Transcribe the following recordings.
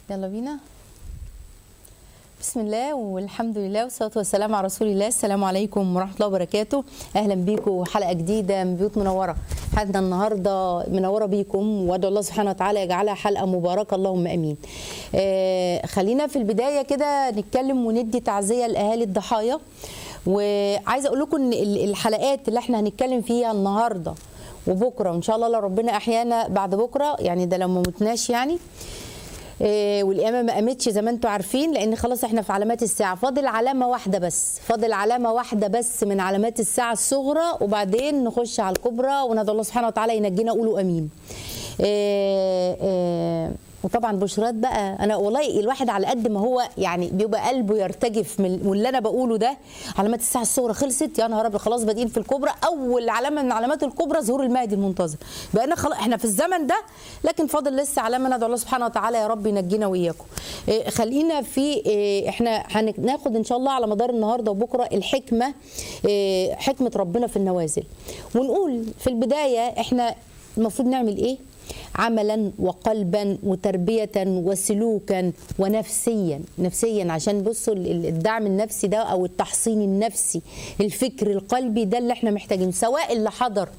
يلا بينا بسم الله والحمد لله والصلاه والسلام على رسول الله السلام عليكم ورحمه الله وبركاته اهلا بيكم حلقه جديده من بيوت منوره حلقتنا النهارده منوره بيكم وادعو الله سبحانه وتعالى يجعلها حلقه مباركه اللهم امين آه خلينا في البدايه كده نتكلم وندي تعزيه لاهالي الضحايا وعايزه اقول لكم ان الحلقات اللي احنا هنتكلم فيها النهارده وبكره وان شاء الله لو ربنا احيانا بعد بكره يعني ده لو ما متناش يعني إيه والقيامه ما قامتش زي ما انتم عارفين لان خلاص احنا في علامات الساعه فاضل علامه واحده بس فاضل علامه واحده بس من علامات الساعه الصغرى وبعدين نخش على الكبرى وندعو الله سبحانه وتعالى ينجينا قولوا امين إيه إيه وطبعا بشرات بقى انا والله الواحد على قد ما هو يعني بيبقى قلبه يرتجف من اللي انا بقوله ده علامات الساعه الصغرى خلصت يا نهار ابيض خلاص بادئين في الكبرى اول علامه من علامات الكبرى ظهور المهدي المنتظر بقينا خلاص احنا في الزمن ده لكن فاضل لسه علامه ندعو الله سبحانه وتعالى يا رب ينجينا واياكم إيه خلينا في إيه احنا هناخد ان شاء الله على مدار النهارده وبكره الحكمه إيه حكمه ربنا في النوازل ونقول في البدايه احنا المفروض نعمل ايه عملا وقلبا وتربية وسلوكا ونفسيا نفسيا عشان بصوا الدعم النفسي ده أو التحصين النفسي الفكر القلبي ده اللي احنا محتاجين سواء اللي حضر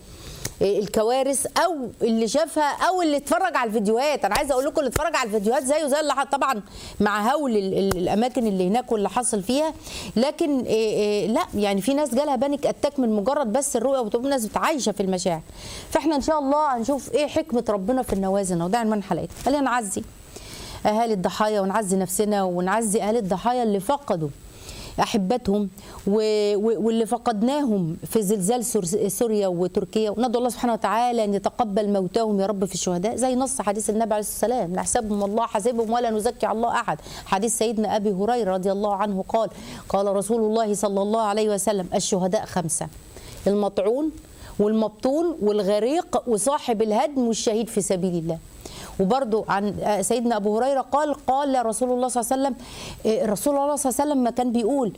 الكوارث او اللي شافها او اللي اتفرج على الفيديوهات انا عايزه اقول لكم اللي اتفرج على الفيديوهات زيه زي اللي طبعا مع هول الاماكن اللي هناك واللي حصل فيها لكن لا يعني في ناس جالها بانيك اتاك من مجرد بس الرؤيه وتبقى ناس عايشه في المشاعر فاحنا ان شاء الله هنشوف ايه حكمه ربنا في النوازن وده عنوان حلقتنا خلينا نعزي اهالي الضحايا ونعزي نفسنا ونعزي اهالي الضحايا اللي فقدوا احبتهم واللي فقدناهم في زلزال سوريا وتركيا وندعو الله سبحانه وتعالى ان يتقبل موتاهم يا رب في الشهداء زي نص حديث النبي عليه الصلاه والسلام نحسبهم الله حاسبهم ولا نزكي على الله احد حديث سيدنا ابي هريره رضي الله عنه قال قال رسول الله صلى الله عليه وسلم الشهداء خمسه المطعون والمبطون والغريق وصاحب الهدم والشهيد في سبيل الله وبرضو عن سيدنا ابو هريره قال قال رسول الله صلى الله عليه وسلم رسول الله صلى الله عليه وسلم ما كان بيقول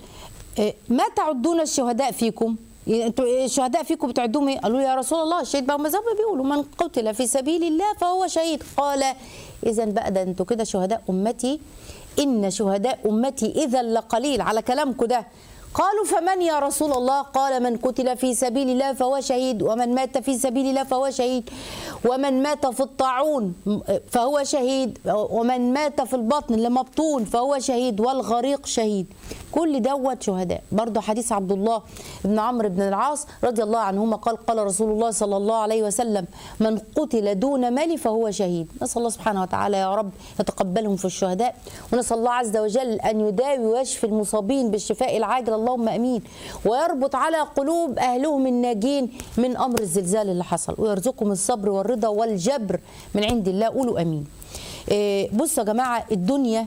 ما تعدون الشهداء فيكم انتوا الشهداء فيكم بتعدوهم ايه؟ قالوا يا رسول الله الشهيد بقى زي ما بيقولوا من قتل في سبيل الله فهو شهيد قال اذا بقى ده انتوا كده شهداء امتي ان شهداء امتي اذا لقليل على كلامكم ده قالوا فمن يا رسول الله قال من قتل في سبيل الله فهو شهيد ومن مات في سبيل الله فهو شهيد ومن مات في الطاعون فهو شهيد ومن مات في البطن لمبطون فهو شهيد والغريق شهيد كل دوت شهداء برضه حديث عبد الله بن عمرو بن العاص رضي الله عنهما قال قال رسول الله صلى الله عليه وسلم من قتل دون مال فهو شهيد نسأل الله سبحانه وتعالى يا رب يتقبلهم في الشهداء ونسأل الله عز وجل أن يداوي ويشفي المصابين بالشفاء العاجل اللهم امين ويربط على قلوب اهلهم الناجين من امر الزلزال اللي حصل ويرزقهم الصبر والرضا والجبر من عند الله قولوا امين بصوا يا جماعه الدنيا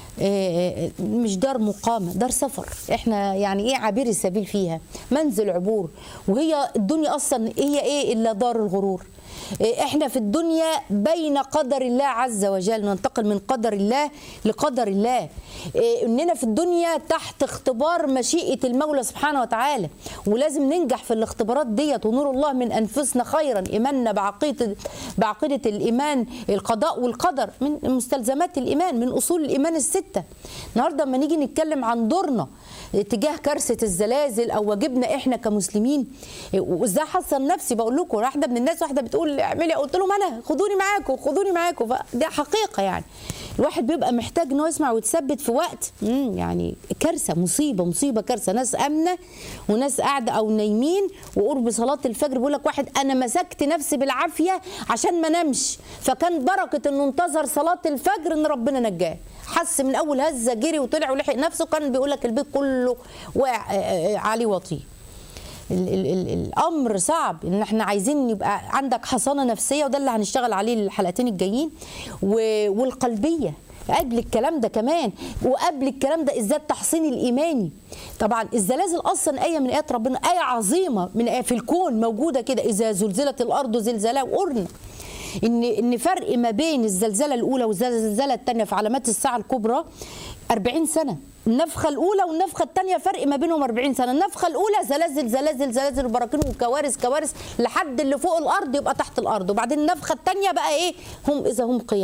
مش دار مقامة دار سفر احنا يعني ايه عابر السبيل فيها منزل عبور وهي الدنيا اصلا هي ايه الا دار الغرور احنا في الدنيا بين قدر الله عز وجل ننتقل من قدر الله لقدر الله اننا في الدنيا تحت اختبار مشيئه المولى سبحانه وتعالى ولازم ننجح في الاختبارات ديت ونور الله من انفسنا خيرا ايماننا بعقيده بعقيده الايمان القضاء والقدر من مستلزمات الايمان من اصول الايمان السته النهارده لما نيجي نتكلم عن دورنا تجاه كارثه الزلازل او واجبنا احنا كمسلمين وازاي احصن نفسي بقول لكم واحده من الناس واحده بتقول اعملي قلت لهم انا خدوني معاكم خدوني معاكم فدي حقيقه يعني الواحد بيبقى محتاج انه يسمع ويتثبت في وقت يعني كارثه مصيبه مصيبه كارثه ناس امنه وناس قاعده او نايمين وقرب صلاه الفجر بيقول لك واحد انا مسكت نفسي بالعافيه عشان ما نمش فكان بركه انه انتظر صلاه الفجر ان ربنا نجاه حس من اول هزه جري وطلع ولحق نفسه كان بيقول لك البيت كله واقع عليه وطيه ال ال ال الامر صعب ان احنا عايزين يبقى عندك حصانه نفسيه وده اللي هنشتغل عليه الحلقتين الجايين والقلبيه قبل الكلام ده كمان وقبل الكلام ده ازاي التحصين الايماني طبعا الزلازل اصلا ايه من ايات ربنا ايه عظيمه من آية في الكون موجوده كده اذا زلزلت الارض زلزالها وقرنا ان ان فرق ما بين الزلزله الاولى والزلزله الثانيه في علامات الساعه الكبرى 40 سنه النفخه الاولى والنفخه الثانيه فرق ما بينهم 40 سنه النفخه الاولى زلازل زلازل زلازل وبراكين وكوارث كوارث لحد اللي فوق الارض يبقى تحت الارض وبعدين النفخه الثانيه بقى ايه هم اذا هم قيام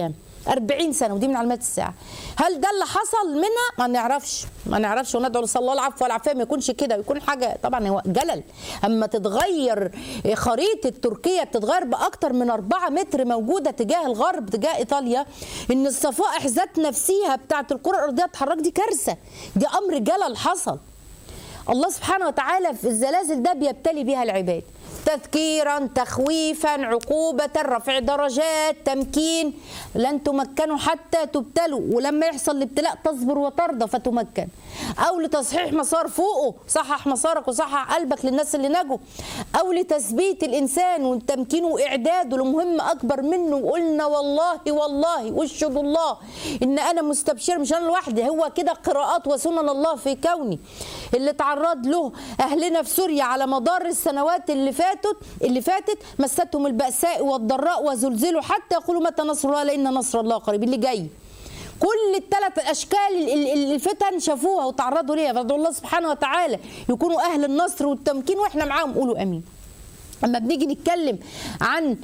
40 سنه ودي من علامات الساعه هل ده اللي حصل منها ما نعرفش ما نعرفش وندعو لصلى الله العفو والعافيه ما يكونش كده يكون حاجه طبعا هو جلل اما تتغير خريطه تركيا بتتغير باكتر من 4 متر موجوده تجاه الغرب تجاه ايطاليا ان الصفائح ذات نفسها بتاعت الكره الارضيه اتحرك دي كارثه دي امر جلل حصل الله سبحانه وتعالى في الزلازل ده بيبتلي بيها العباد تذكيرا تخويفا عقوبة رفع درجات تمكين لن تمكنوا حتى تبتلوا ولما يحصل الابتلاء تصبر وترضى فتمكن أو لتصحيح مسار فوقه صحح مسارك وصحح قلبك للناس اللي نجوا أو لتثبيت الإنسان وتمكينه وإعداده لمهمة أكبر منه وقلنا والله والله واشهد الله إن أنا مستبشر مش أنا لوحدي هو كده قراءات وسنن الله في كوني اللي تعرض له أهلنا في سوريا على مدار السنوات اللي فاتت اللي فاتت مستهم البأساء والضراء وزلزلوا حتى يقولوا متى نصر الله لأن نصر الله قريب اللي جاي كل الثلاث اشكال الفتن شافوها وتعرضوا ليها فادعوا الله سبحانه وتعالى يكونوا اهل النصر والتمكين واحنا معاهم قولوا امين اما بنيجي نتكلم عن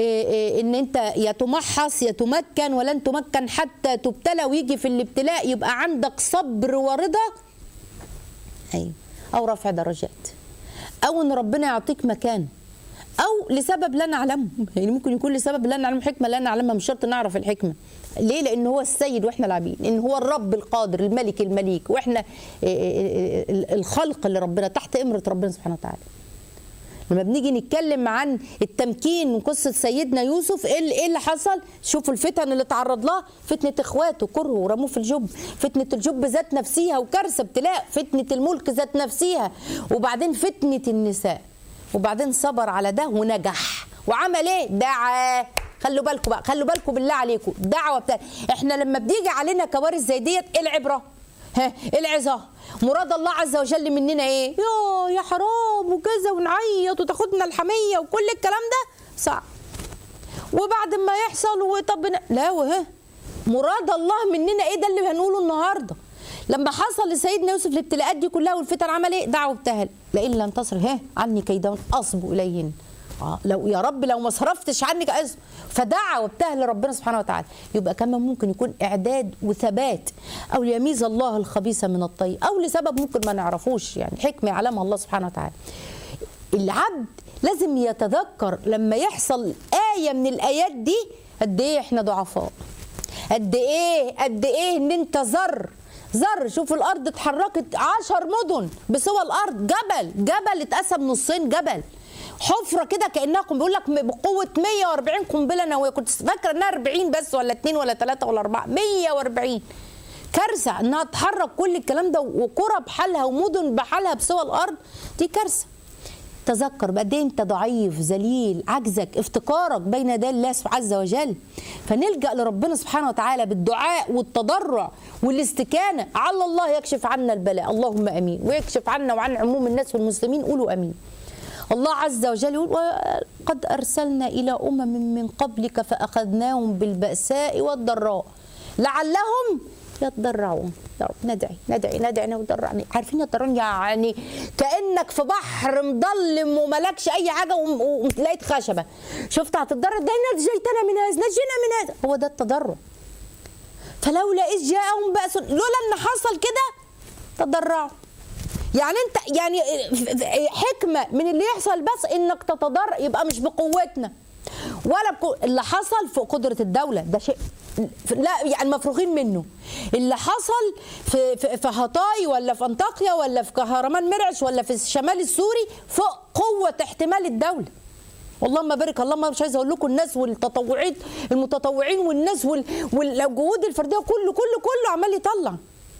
ان انت يا تمحص يا تمكن ولن تمكن حتى تبتلى ويجي في الابتلاء يبقى عندك صبر ورضا ايوه او رفع درجات او ان ربنا يعطيك مكان او لسبب لا نعلمه يعني ممكن يكون لسبب لا نعلم حكمه لا نعلمها مش شرط نعرف الحكمه ليه لان هو السيد واحنا لاعبين ان هو الرب القادر الملك المليك واحنا الخلق اللي ربنا تحت امره ربنا سبحانه وتعالى لما بنيجي نتكلم عن التمكين وقصه سيدنا يوسف ايه اللي حصل شوفوا الفتن اللي تعرض لها فتنه اخواته كرهه ورموه في الجب فتنه الجب ذات نفسها وكارثه ابتلاء فتنه الملك ذات نفسها وبعدين فتنه النساء وبعدين صبر على ده ونجح وعمل ايه دعا خلوا بالكم بقى خلوا بالكم بالله عليكم دعوه بتاع احنا لما بتيجي علينا كوارث زي ديت ايه العبره ها ايه العظه مراد الله عز وجل مننا ايه يا يا حرام وكذا ونعيط وتاخدنا الحميه وكل الكلام ده صعب وبعد ما يحصل وطب لا وها مراد الله مننا ايه ده اللي هنقوله النهارده لما حصل لسيدنا يوسف الابتلاءات دي كلها والفتن عمل ايه دعوه ابتهل لئن لم تصر ها عني كيدهن اصب اليهن آه لو يا رب لو ما صرفتش عنك أصب فدعا وابتهل ربنا سبحانه وتعالى يبقى كمان ممكن يكون اعداد وثبات او يميز الله الخبيث من الطيب او لسبب ممكن ما نعرفوش يعني حكمه يعلمها الله سبحانه وتعالى العبد لازم يتذكر لما يحصل ايه من الايات دي قد ايه احنا ضعفاء قد ايه قد ايه ان انت ذر ذر شوف الارض اتحركت عشر مدن بسوى الارض جبل جبل اتقسم نصين جبل حفره كده كانها بيقول لك بقوه 140 قنبله نوويه كنت فاكره انها 40 بس ولا 2 ولا 3 ولا 4 140 كارثه انها تحرك كل الكلام ده وقرى بحالها ومدن بحالها بسوى الارض دي كارثه تذكر بقد ايه انت ضعيف ذليل عجزك افتقارك بين يدي الله عز وجل فنلجا لربنا سبحانه وتعالى بالدعاء والتضرع والاستكانه على الله يكشف عنا البلاء اللهم امين ويكشف عنا وعن عموم الناس والمسلمين قولوا امين الله عز وجل يقول وقد ارسلنا الى امم من قبلك فاخذناهم بالباساء والضراء لعلهم يتضرعون يا رب ندعي ندعي ندعي ندرعني عارفين يتضرعون يعني كانك في بحر مضلم وملكش اي حاجه ولقيت خشبه شفت هتتضرع ده نجيتنا من هذا نجينا من هذا هو ده التضرع فلولا اذ جاءهم باس لولا ان حصل كده تضرعوا يعني انت يعني حكمه من اللي يحصل بس انك تتضرع يبقى مش بقوتنا ولا بقو... اللي حصل في قدره الدوله ده شيء لا يعني مفروغين منه اللي حصل في في, في هطاي ولا في انطاكيا ولا في كهرمان مرعش ولا في الشمال السوري فوق قوه احتمال الدوله اللهم بارك اللهم مش عايزه اقول لكم الناس والتطوعين المتطوعين والناس وال... والجهود الفرديه كله كله كله عمال يطلع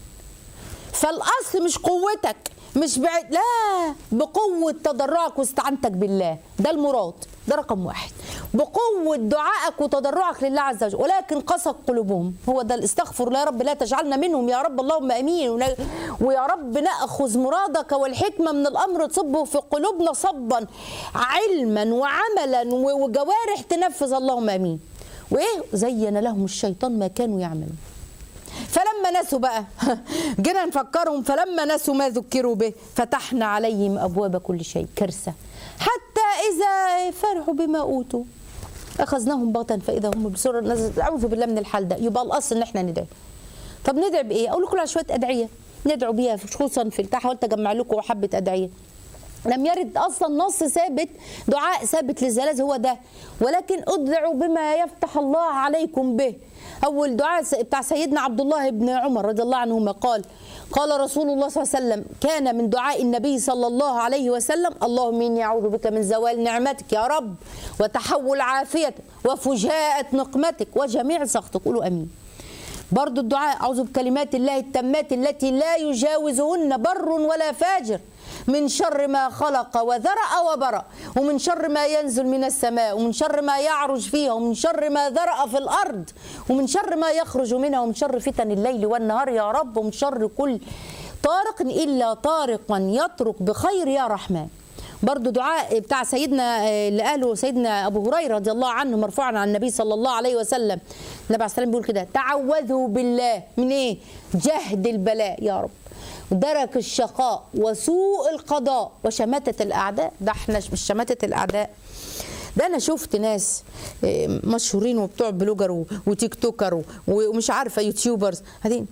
فالاصل مش قوتك مش بعيد لا بقوة تضرعك واستعنتك بالله ده المراد ده رقم واحد بقوة دعائك وتضرعك لله عز وجل ولكن قست قلوبهم هو ده الاستغفر الله يا رب لا تجعلنا منهم يا رب اللهم امين ويا رب ناخذ مرادك والحكمه من الامر تصبه في قلوبنا صبا علما وعملا وجوارح تنفذ اللهم امين وايه زين لهم الشيطان ما كانوا يعملون فلما نسوا بقى جينا نفكرهم فلما نسوا ما ذكروا به فتحنا عليهم ابواب كل شيء كارثه حتى اذا فرحوا بما اوتوا اخذناهم بغتا فاذا هم بسرعه نزل اعوذ بالله من الحال ده يبقى الاصل ان احنا ندعي طب ندعي بايه اقول لكم على شويه ادعيه ندعو بيها خصوصا في البتاع حاولت اجمع لكم حبه ادعيه لم يرد اصلا نص ثابت دعاء ثابت للزلازل هو ده ولكن ادعوا بما يفتح الله عليكم به اول دعاء بتاع سيدنا عبد الله بن عمر رضي الله عنهما قال قال رسول الله صلى الله عليه وسلم كان من دعاء النبي صلى الله عليه وسلم اللهم اني اعوذ بك من زوال نعمتك يا رب وتحول عافيتك وفجاءة نقمتك وجميع سخطك قولوا امين برضو الدعاء أعوذ بكلمات الله التامات التي لا يجاوزهن بر ولا فاجر من شر ما خلق وذرأ وبرأ ومن شر ما ينزل من السماء ومن شر ما يعرج فيها ومن شر ما ذرأ في الأرض ومن شر ما يخرج منها ومن شر فتن الليل والنهار يا رب ومن شر كل طارق إلا طارقا يطرق بخير يا رحمن برضو دعاء بتاع سيدنا اللي قاله سيدنا ابو هريره رضي الله عنه مرفوعا عن النبي صلى الله عليه وسلم النبي عليه السلام بيقول كده تعوذوا بالله من ايه جهد البلاء يا رب درك الشقاء وسوء القضاء وشماتة الأعداء ده احنا مش شماتة الأعداء ده انا شفت ناس مشهورين وبتوع بلوجر وتيك توكر ومش عارفه يوتيوبرز هذين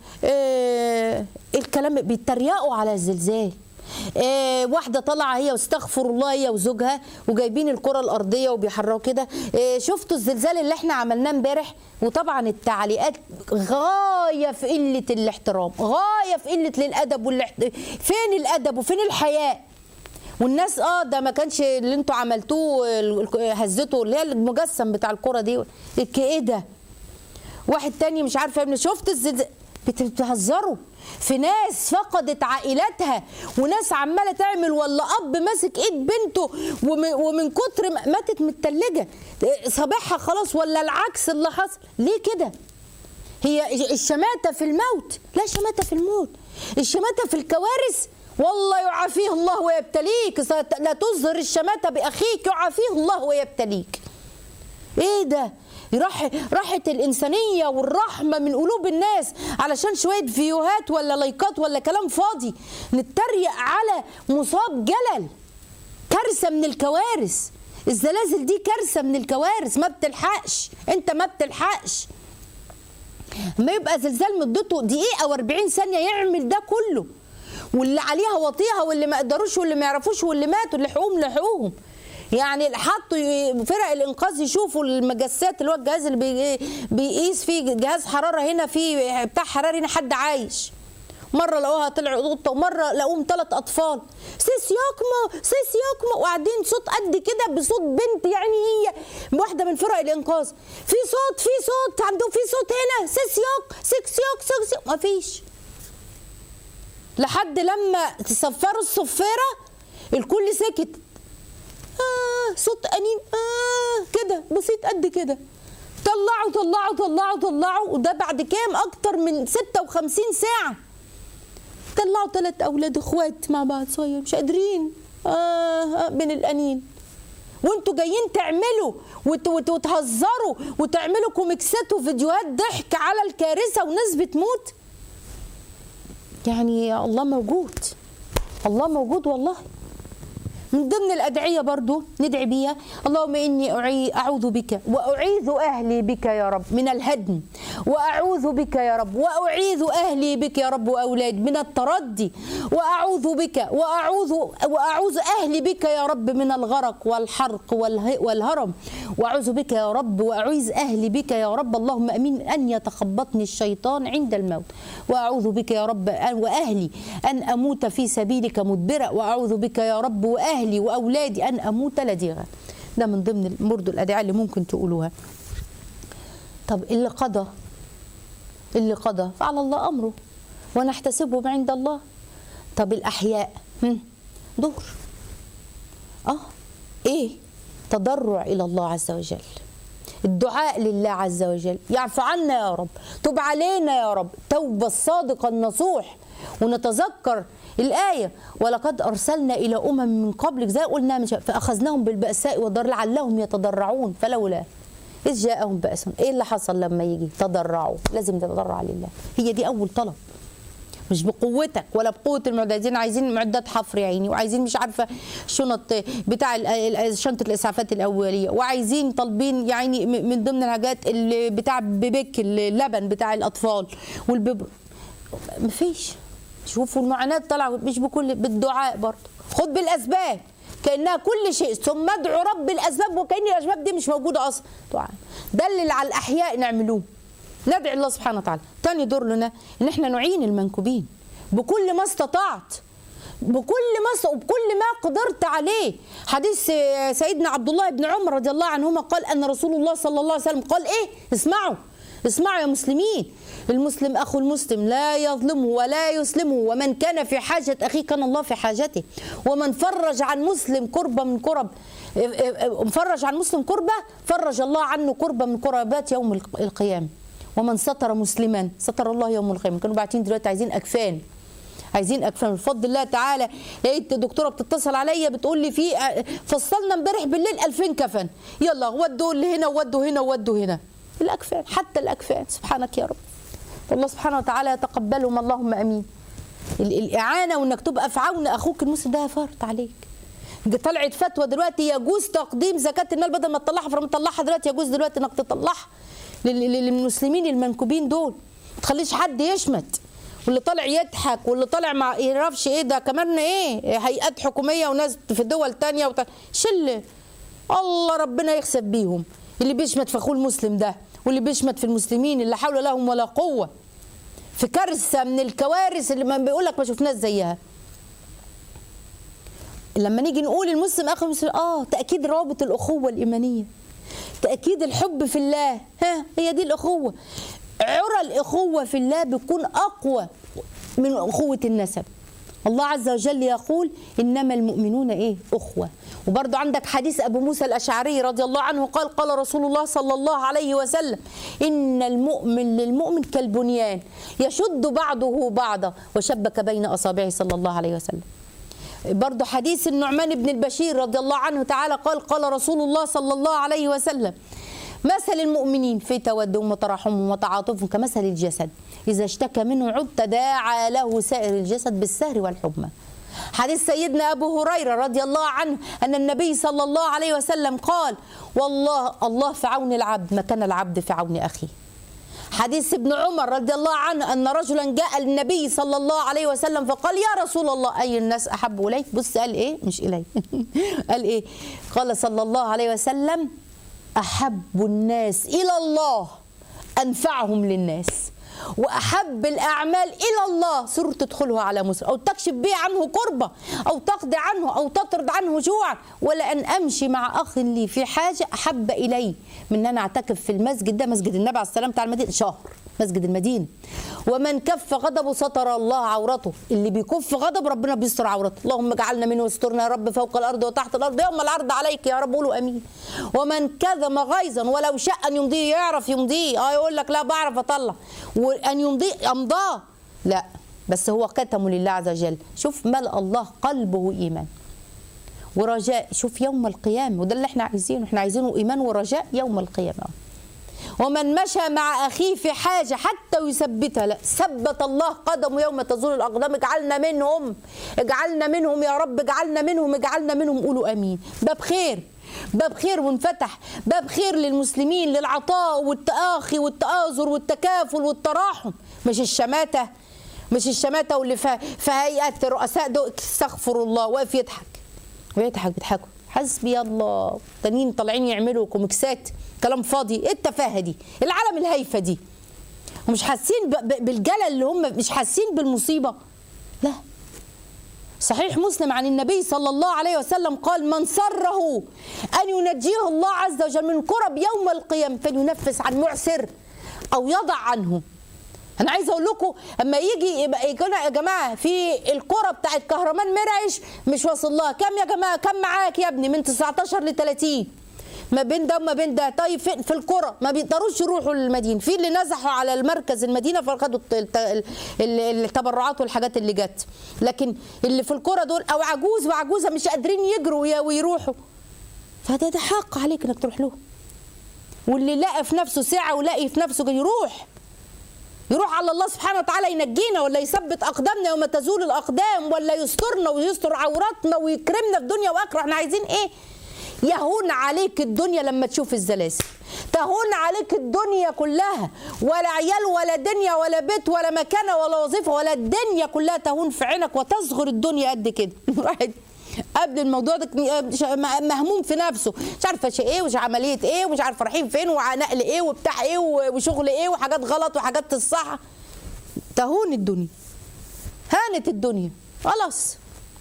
اه الكلام بيتريقوا على الزلزال إيه واحده طالعه هي واستغفر الله هي وزوجها وجايبين الكره الارضيه وبيحركوا كده إيه شفتوا الزلزال اللي احنا عملناه امبارح وطبعا التعليقات غايه في قله الاحترام غايه في قله للادب والاحت... فين الادب وفين الحياء والناس اه ده ما كانش اللي انتوا عملتوه هزته اللي هي المجسم بتاع الكره دي ايه ده واحد تاني مش عارفه شفت الزلزال بتهزروا في ناس فقدت عائلاتها وناس عماله تعمل ولا اب ماسك ايد بنته ومن كتر ماتت متلجه صابعها خلاص ولا العكس اللي حصل ليه كده هي الشماته في الموت لا شماته في الموت الشماته في الكوارث والله يعافيه الله ويبتليك لا تظهر الشماته باخيك يعافيه الله ويبتليك ايه ده راح راحت الانسانيه والرحمه من قلوب الناس علشان شويه فيوهات ولا لايكات ولا كلام فاضي نتريق على مصاب جلل كارثه من الكوارث الزلازل دي كارثه من الكوارث ما بتلحقش انت ما بتلحقش ما يبقى زلزال مدته دقيقه و40 ثانيه يعمل ده كله واللي عليها وطيها واللي ما قدروش واللي ما يعرفوش واللي ماتوا لحقوهم لحقوهم يعني حطوا فرق الانقاذ يشوفوا المجسات اللي هو الجهاز اللي بي بيقيس فيه جهاز حراره هنا في بتاع حراري هنا حد عايش مره لقوها طلع قطه ومره لقوهم ثلاث اطفال سيس ياكما سيس ياكما وقاعدين صوت قد كده بصوت بنت يعني هي واحده من فرق الانقاذ في صوت في صوت عندهم في صوت هنا سيس ياك سيس ياك سيس ياك مفيش لحد لما تصفروا الصفيره الكل سكت آه صوت أنين آه كده بسيط قد كده طلعوا طلعوا طلعوا طلعوا وده بعد كام أكتر من 56 ساعة طلعوا ثلاث أولاد إخوات مع بعض صغير مش قادرين آه من الأنين وانتوا جايين تعملوا وت وت وتهزروا وتعملوا كوميكسات وفيديوهات ضحك على الكارثه وناس بتموت يعني الله موجود الله موجود والله من ضمن الأدعية برضو ندعي بيها اللهم إني أعوذ بك وأعيذ أهلي بك يا رب من الهدم وأعوذ بك يا رب وأعيذ أهلي بك يا رب وأولاد من التردي وأعوذ بك وأعوذ وأعوذ أهلي بك يا رب من الغرق والحرق والهرم وأعوذ بك يا رب وأعيذ أهلي بك يا رب اللهم أمين أن يتخبطني الشيطان عند الموت وأعوذ بك يا رب وأهلي أن أموت في سبيلك مدبرا وأعوذ بك يا رب وأهلي أهلي وأولادي أن أموت لديغا ده من ضمن برضو الأدعية اللي ممكن تقولوها طب اللي قضى اللي قضى فعلى الله أمره ونحتسبهم عند الله طب الأحياء دور آه إيه تضرع إلى الله عز وجل الدعاء لله عز وجل يعفو عنا يا رب تب علينا يا رب توبة الصادقة النصوح ونتذكر الآية ولقد أرسلنا إلى أمم من قبلك زي قلنا مش فأخذناهم بالبأساء والضر لعلهم يتضرعون فلولا إذ جاءهم بأسهم إيه اللي حصل لما يجي تضرعوا لازم تتضرع لله هي دي أول طلب مش بقوتك ولا بقوه المعدات عايزين معدات حفر يا عيني وعايزين مش عارفه شنط بتاع ال- ال- شنطه الاسعافات الاوليه وعايزين طالبين يعني م- من ضمن الحاجات اللي بتاع بيبك اللبن بتاع الاطفال والبيبر مفيش شوفوا المعاناه طالعه مش بكل بالدعاء برضه خد بالاسباب كانها كل شيء ثم ادعو رب الاسباب وكان الاسباب دي مش موجوده اصلا دعاء دلل على الاحياء نعملوه ندعي الله سبحانه وتعالى تاني دور لنا ان احنا نعين المنكوبين بكل ما استطعت بكل ما است- وبكل ما قدرت عليه حديث آه، سيدنا عبد الله بن عمر رضي الله عنهما قال ان رسول الله صلى الله عليه وسلم قال ايه اسمعوا اسمعوا يا مسلمين المسلم اخو المسلم لا يظلمه ولا يسلمه ومن كان في حاجه اخيه كان الله في حاجته ومن فرج عن مسلم كربه من كرب فرج عن مسلم كربه فرج الله عنه كربه من كربات يوم الق- القيامه ومن ستر مسلما ستر الله يوم القيامه كانوا باعتين دلوقتي عايزين اكفان عايزين اكفان بفضل الله تعالى لقيت دكتوره بتتصل عليا بتقول لي في فصلنا امبارح بالليل 2000 كفن يلا ودوا اللي هنا وودوا هنا وودوا هنا الاكفان حتى الاكفان سبحانك يا رب الله سبحانه وتعالى يتقبلهم اللهم امين ال- الاعانه وانك تبقى في عون اخوك المسلم ده فرض عليك ده طلعت فتوى دلوقتي يجوز تقديم زكاه المال بدل ما تطلعها فرما تطلعها دلوقتي يجوز دلوقتي انك تطلعها لل- لل- للمسلمين المنكوبين دول ما تخليش حد يشمت واللي طالع يضحك واللي طالع ما يعرفش ايه ده كمان ايه هيئات حكوميه وناس في دول تانية وت... شله الله ربنا يخسف بيهم اللي بيشمت في اخوه المسلم ده واللي بيشمت في المسلمين اللي حول لهم ولا قوه في كارثه من الكوارث اللي ما بيقول لك ما شفناش زيها لما نيجي نقول المسلم اخو المسلم اه تاكيد روابط الاخوه الايمانيه تاكيد الحب في الله ها هي دي الاخوه عرى الاخوه في الله بتكون اقوى من اخوه النسب الله عز وجل يقول انما المؤمنون ايه اخوه وبرضه عندك حديث ابو موسى الاشعري رضي الله عنه قال قال رسول الله صلى الله عليه وسلم ان المؤمن للمؤمن كالبنيان يشد بعضه بعضا وشبك بين اصابعه صلى الله عليه وسلم برضه حديث النعمان بن البشير رضي الله عنه تعالى قال قال رسول الله صلى الله عليه وسلم مثل المؤمنين في تودهم وتراحمهم وتعاطفهم كمثل الجسد إذا اشتكى منه عضو تداعى له سائر الجسد بالسهر والحمى حديث سيدنا أبو هريرة رضي الله عنه أن النبي صلى الله عليه وسلم قال والله الله في عون العبد ما كان العبد في عون أخيه حديث ابن عمر رضي الله عنه أن رجلا جاء للنبي صلى الله عليه وسلم فقال يا رسول الله أي الناس أحب إليك بص قال إيه مش إلي قال إيه قال صلى الله عليه وسلم أحب الناس إلى الله أنفعهم للناس وأحب الأعمال إلى الله سر تدخله على مسلم أو تكشف به عنه كربة أو تقضي عنه أو تطرد عنه جوعا ولا أن أمشي مع أخ لي في حاجة أحب إلي من أن أنا أعتكف في المسجد ده مسجد النبي عليه السلام بتاع المدينة شهر مسجد المدينة ومن كف غضبه ستر الله عورته اللي بيكف غضب ربنا بيستر عورته اللهم اجعلنا منه واسترنا يا رب فوق الأرض وتحت الأرض يوم العرض عليك يا رب قولوا أمين ومن كذب غيظا ولو شاء أن يمضيه يعرف يمضيه اه يقول لك لا بعرف أطلع وأن يمضيه أمضاه لا بس هو كتمه لله عز وجل شوف ملأ الله قلبه إيمان ورجاء شوف يوم القيامة وده اللي احنا عايزينه احنا عايزينه إيمان ورجاء يوم القيامة ومن مشى مع أخيه في حاجة حتى يثبتها لا ثبت الله قدمه يوم تزول الأقدام اجعلنا منهم اجعلنا منهم يا رب اجعلنا منهم اجعلنا منهم قولوا أمين باب خير باب خير وانفتح باب خير للمسلمين للعطاء والتآخي والتآزر والتكافل والتراحم مش الشماتة مش الشماتة واللي في في هيئة الرؤساء دول استغفر الله واقف يضحك ويضحك بيضحكوا حسبي الله تانيين طالعين يعملوا كوميكسات كلام فاضي ايه التفاهه دي العالم الهايفه دي ومش حاسين ب- ب- بالجلل اللي هم مش حاسين بالمصيبه لا صحيح مسلم عن النبي صلى الله عليه وسلم قال من سره ان ينجيه الله عز وجل من كرب يوم القيامه فلينفس عن معسر او يضع عنه انا عايزه اقول لكم اما يجي يبقى يجينا يا جماعه في الكره بتاعت كهرمان مرعش مش واصل لها كام يا جماعه كام معاك يا ابني من 19 ل 30 ما بين ده وما بين ده طيب في, في الكره ما بيقدروش يروحوا للمدينه في اللي نزحوا على المركز المدينه فخدوا الت- الت- ال- ال- التبرعات والحاجات اللي جت لكن اللي في الكره دول او عجوز وعجوزه مش قادرين يجروا وي- ويروحوا فده ده حق عليك انك تروح له واللي لقى في نفسه ساعه ولاقي في نفسه يروح يروح على الله سبحانه وتعالى ينجينا ولا يثبت اقدامنا يوم تزول الاقدام ولا يسترنا ويستر عوراتنا ويكرمنا في دنيا واخره احنا عايزين ايه يهون عليك الدنيا لما تشوف الزلازل تهون عليك الدنيا كلها ولا عيال ولا دنيا ولا بيت ولا مكانه ولا وظيفه ولا الدنيا كلها تهون في عينك وتصغر الدنيا قد كده واحد قبل الموضوع ده مهموم في نفسه مش عارفه ايه ومش عمليه ايه ومش عارفه رايحين فين ونقل ايه وبتاع ايه وشغل ايه وحاجات غلط وحاجات الصح تهون الدنيا هانت الدنيا خلاص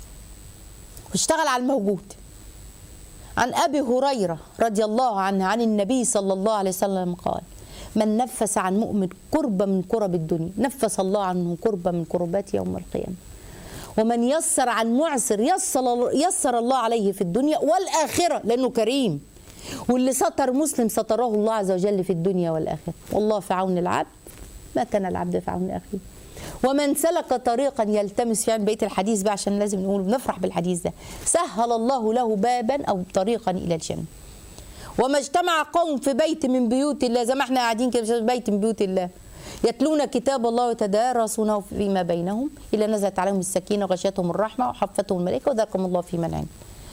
واشتغل على الموجود عن ابي هريره رضي الله عنه عن النبي صلى الله عليه وسلم قال من نفس عن مؤمن كربة من كرب الدنيا نفس الله عنه كربة من كربات يوم القيامة ومن يسر عن معسر يسر, يسر الله عليه في الدنيا والآخرة لأنه كريم واللي ستر مسلم ستره الله عز وجل في الدنيا والآخرة والله في عون العبد ما كان العبد في عون أخيه ومن سلك طريقا يلتمس فيه بقيه الحديث بقى عشان لازم نقول نفرح بالحديث ده سهل الله له بابا او طريقا الى الجنه وما اجتمع قوم في بيت من بيوت الله زي ما احنا قاعدين كده في بيت من بيوت الله يتلون كتاب الله ويتدارسونه فيما بينهم الا نزلت عليهم السكينه وغشيتهم الرحمه وحفتهم الملائكه وذكرهم الله في من عنده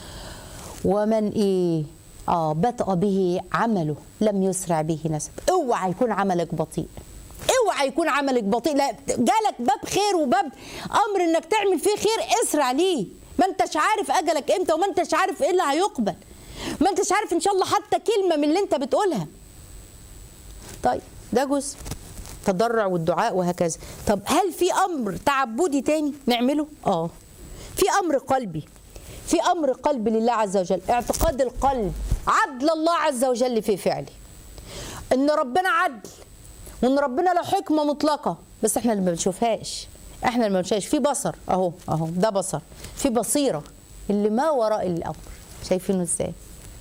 ومن ايه اه بطأ به عمله لم يسرع به نسب اوعى يكون عملك بطيء اوعى يكون عملك بطيء لا جالك باب خير وباب امر انك تعمل فيه خير اسرع ليه ما انتش عارف اجلك امتى وما انتش عارف ايه اللي هيقبل ما انتش عارف ان شاء الله حتى كلمه من اللي انت بتقولها طيب ده جزء التضرع والدعاء وهكذا طب هل في امر تعبدي تاني نعمله اه في امر قلبي في امر قلبي لله عز وجل اعتقاد القلب عدل الله عز وجل في فعله ان ربنا عدل وان ربنا له حكمه مطلقه بس احنا اللي ما بنشوفهاش احنا اللي ما بنشوفهاش في بصر اهو اهو ده بصر في بصيره اللي ما وراء الامر شايفينه ازاي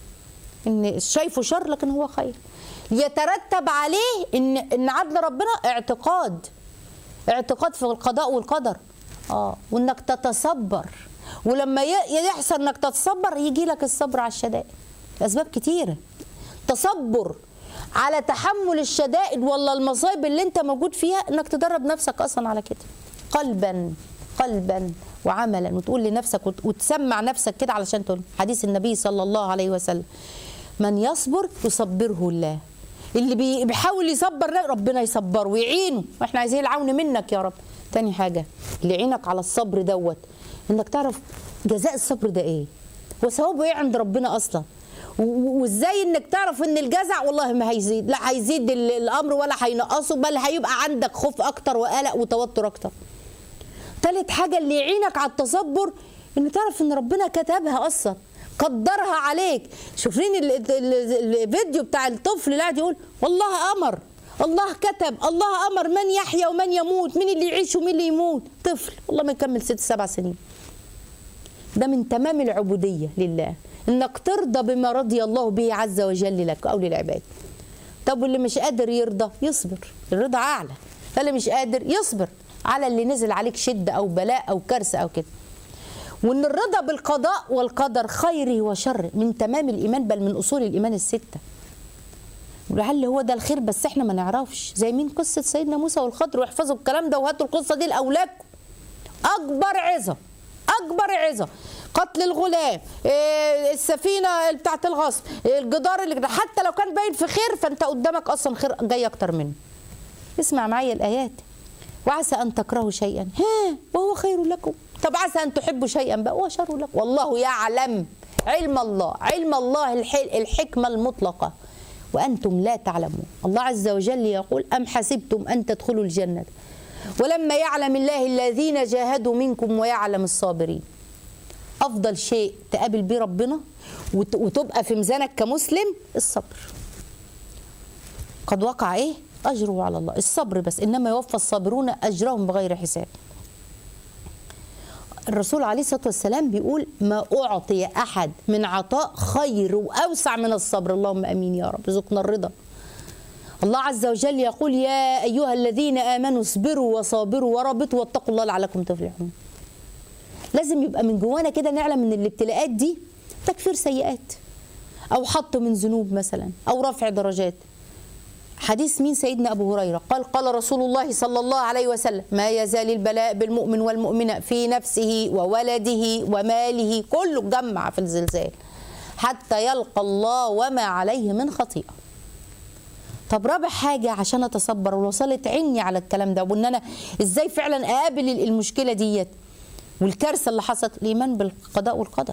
ان شايفه شر لكن هو خير يترتب عليه ان ان عدل ربنا اعتقاد اعتقاد في القضاء والقدر اه وانك تتصبر ولما يحصل انك تتصبر يجي لك الصبر على الشدائد اسباب كتيره تصبر على تحمل الشدائد ولا المصايب اللي انت موجود فيها انك تدرب نفسك اصلا على كده قلبا قلبا وعملا وتقول لنفسك وتسمع نفسك كده علشان تقول حديث النبي صلى الله عليه وسلم من يصبر يصبره الله اللي بيحاول يصبر ربنا يصبره ويعينه واحنا عايزين العون منك يا رب تاني حاجة اللي يعينك على الصبر دوت انك تعرف جزاء الصبر ده ايه وثوابه ايه عند ربنا اصلا وازاي انك تعرف ان الجزع والله ما هيزيد لا هيزيد الامر ولا هينقصه بل هيبقى عندك خوف اكتر وقلق وتوتر اكتر تالت حاجة اللي يعينك على التصبر ان تعرف ان ربنا كتبها اصلا قدرها عليك شوفين الفيديو بتاع الطفل اللي قاعد يقول والله امر الله كتب الله امر من يحيى ومن يموت مين اللي يعيش ومين اللي يموت طفل والله ما يكمل ست سبع سنين ده من تمام العبوديه لله انك ترضى بما رضي الله به عز وجل لك او للعباد طب واللي مش قادر يرضى يصبر الرضا اعلى فاللي مش قادر يصبر على اللي نزل عليك شده او بلاء او كارثه او كده وان الرضا بالقضاء والقدر خيره وشره من تمام الايمان بل من اصول الايمان السته ولعل هو ده الخير بس احنا ما نعرفش زي مين قصه سيدنا موسى والخضر واحفظوا الكلام ده وهاتوا القصه دي لاولادكم اكبر عظه اكبر عظه قتل الغلام إيه السفينه بتاعت الغصب إيه الجدار اللي حتى لو كان باين في خير فانت قدامك اصلا خير جاي اكتر منه اسمع معايا الايات وعسى ان تكرهوا شيئا ها وهو خير لكم طب عسى ان تحبوا شيئا بقى هو شر لكم والله يعلم علم الله علم الله الحكمه المطلقه وانتم لا تعلمون الله عز وجل يقول ام حسبتم ان تدخلوا الجنه ولما يعلم الله الذين جاهدوا منكم ويعلم الصابرين افضل شيء تقابل بيه ربنا وتبقى في ميزانك كمسلم الصبر قد وقع ايه اجره على الله الصبر بس انما يوفى الصابرون اجرهم بغير حساب الرسول عليه الصلاه والسلام بيقول ما اعطي احد من عطاء خير واوسع من الصبر اللهم امين يا رب رزقنا الرضا الله عز وجل يقول يا ايها الذين امنوا اصبروا وصابروا ورابطوا واتقوا الله لعلكم تفلحون لازم يبقى من جوانا كده نعلم ان الابتلاءات دي تكفير سيئات او حط من ذنوب مثلا او رفع درجات حديث مين سيدنا أبو هريرة قال قال رسول الله صلى الله عليه وسلم ما يزال البلاء بالمؤمن والمؤمنة في نفسه وولده وماله كله جمع في الزلزال حتى يلقى الله وما عليه من خطيئة طب رابع حاجة عشان أتصبر ووصلت عيني على الكلام ده وإن أنا إزاي فعلا أقابل المشكلة ديت والكارثة اللي حصلت الإيمان بالقضاء والقدر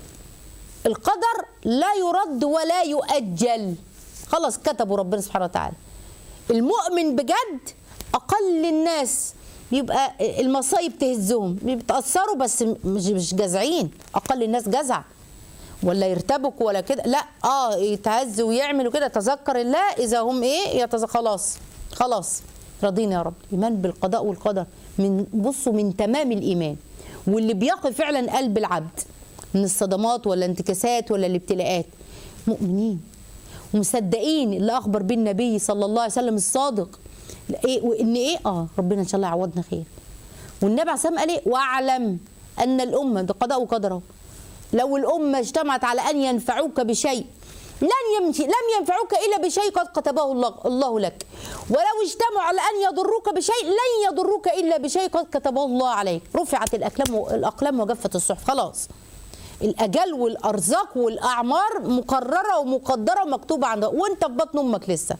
القدر لا يرد ولا يؤجل خلاص كتبه ربنا سبحانه وتعالى المؤمن بجد اقل الناس بيبقى المصايب تهزهم بيتاثروا بس مش مش جازعين اقل الناس جزع ولا يرتبكوا ولا كده لا اه يتهز ويعملوا كده تذكر الله اذا هم ايه يتز... خلاص خلاص رضينا يا رب ايمان بالقضاء والقدر من بصوا من تمام الايمان واللي بيقي فعلا قلب العبد من الصدمات ولا انتكاسات ولا الابتلاءات مؤمنين ومصدقين اللي اخبر به النبي صلى الله عليه وسلم الصادق ايه وان ايه اه ربنا ان شاء الله يعوضنا خير والنبي عليه الصلاه والسلام قال ايه واعلم ان الامه ده قضاء وقدره لو الامه اجتمعت على ان ينفعوك بشيء لن يمشي لم ينفعوك الا بشيء قد كتبه الله, الله لك ولو اجتمعوا على ان يضروك بشيء لن يضروك الا بشيء قد كتبه الله عليك رفعت الاقلام الاقلام وجفت الصحف خلاص الاجل والارزاق والاعمار مقرره ومقدره ومكتوبه عند وانت في بطن امك لسه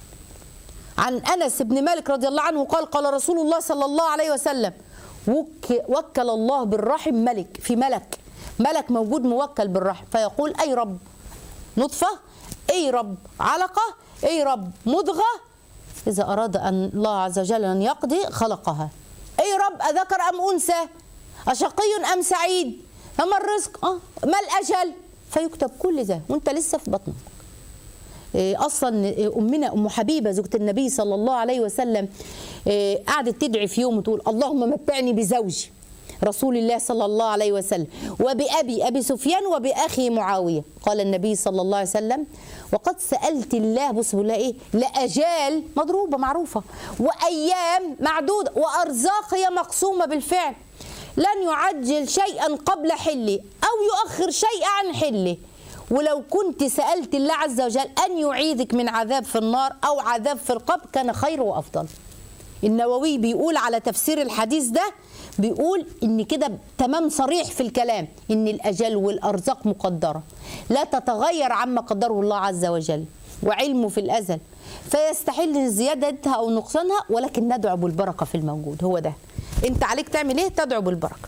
عن انس بن مالك رضي الله عنه قال قال رسول الله صلى الله عليه وسلم وك وكل الله بالرحم ملك في ملك ملك موجود موكل بالرحم فيقول اي رب نطفه اي رب علقه اي رب مضغه اذا اراد ان الله عز وجل ان يقضي خلقها اي رب اذكر ام انثى اشقي ام سعيد اما الرزق اه ما الاجل فيكتب كل ده وانت لسه في بطنك إيه اصلا إيه امنا ام حبيبه زوجة النبي صلى الله عليه وسلم إيه قعدت تدعي في يوم وتقول اللهم متعني بزوجي رسول الله صلى الله عليه وسلم وبأبي أبي سفيان وبأخي معاوية قال النبي صلى الله عليه وسلم وقد سألت الله بص بيقول لها إيه لأجال مضروبة معروفة وأيام معدودة وأرزاق هي مقسومة بالفعل لن يعجل شيئا قبل حله أو يؤخر شيئا عن حله ولو كنت سألت الله عز وجل أن يعيدك من عذاب في النار أو عذاب في القبر كان خير وأفضل النووي بيقول على تفسير الحديث ده بيقول ان كده تمام صريح في الكلام ان الاجل والارزاق مقدره لا تتغير عما قدره الله عز وجل وعلمه في الازل فيستحل زيادتها او نقصانها ولكن ندعو بالبركه في الموجود هو ده انت عليك تعمل ايه تدعو بالبركه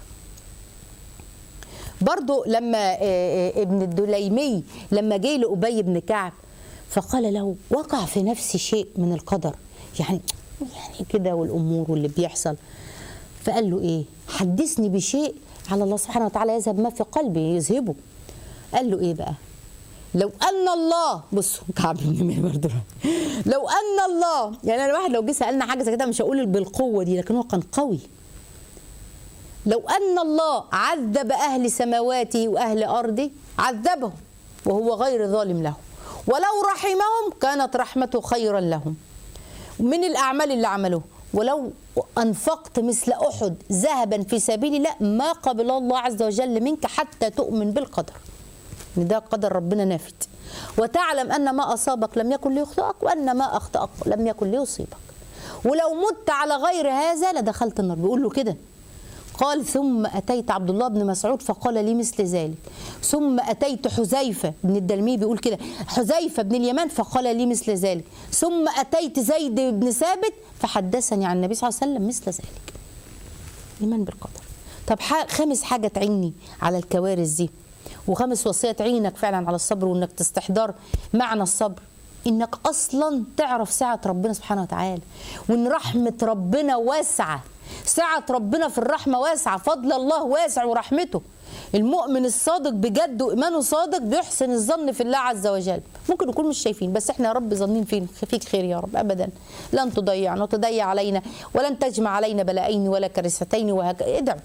برضو لما ابن الدليمي لما جه لأبي بن كعب فقال له وقع في نفسي شيء من القدر يعني يعني كده والامور واللي بيحصل فقال له ايه حدثني بشيء على الله سبحانه وتعالى يذهب ما في قلبي يذهبه قال له ايه بقى لو ان الله بصوا كعب بن برضه لو ان الله يعني انا الواحد لو جه سالنا حاجه زي كده مش هقول بالقوه دي لكن هو كان قوي لو ان الله عذب اهل سماواته واهل ارضه عذبهم وهو غير ظالم لهم ولو رحمهم كانت رحمته خيرا لهم من الاعمال اللي عملوه ولو انفقت مثل احد ذهبا في سبيل الله ما قبل الله عز وجل منك حتى تؤمن بالقدر ان ده قدر ربنا نافذ وتعلم ان ما اصابك لم يكن ليخطئك وان ما اخطاك لم يكن ليصيبك ولو مت على غير هذا لدخلت النار بيقول له كده قال ثم أتيت عبد الله بن مسعود فقال لي مثل ذلك ثم أتيت حذيفة بن الدلمي بيقول كده حذيفة بن اليمان فقال لي مثل ذلك ثم أتيت زيد بن ثابت فحدثني عن النبي صلى الله عليه وسلم مثل ذلك إيمان بالقدر طب خامس حاجة تعيني على الكوارث دي وخامس وصية تعينك فعلا على الصبر وإنك تستحضر معنى الصبر إنك أصلا تعرف سعة ربنا سبحانه وتعالى وإن رحمة ربنا واسعة سعة ربنا في الرحمة واسعة فضل الله واسع ورحمته المؤمن الصادق بجد وإيمانه صادق بيحسن الظن في الله عز وجل ممكن نكون مش شايفين بس احنا يا رب ظنين فين فيك خير يا رب أبدا لن تضيعنا وتضيع علينا ولن تجمع علينا بلاءين ولا كارثتين وهكذا ادعوا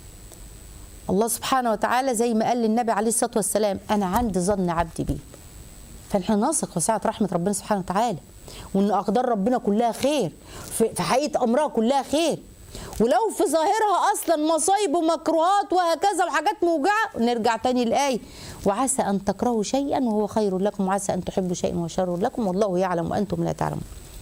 الله سبحانه وتعالى زي ما قال للنبي عليه الصلاة والسلام أنا عند ظن عبدي بي فنحن نثق في سعة رحمة ربنا سبحانه وتعالى وإن أقدار ربنا كلها خير في حقيقة أمرها كلها خير ولو في ظاهرها اصلا مصايب ومكروهات وهكذا وحاجات موجعه نرجع تاني الايه وعسى ان تكرهوا شيئا وهو خير لكم وعسى ان تحبوا شيئا وهو شر لكم والله يعلم وانتم لا تعلمون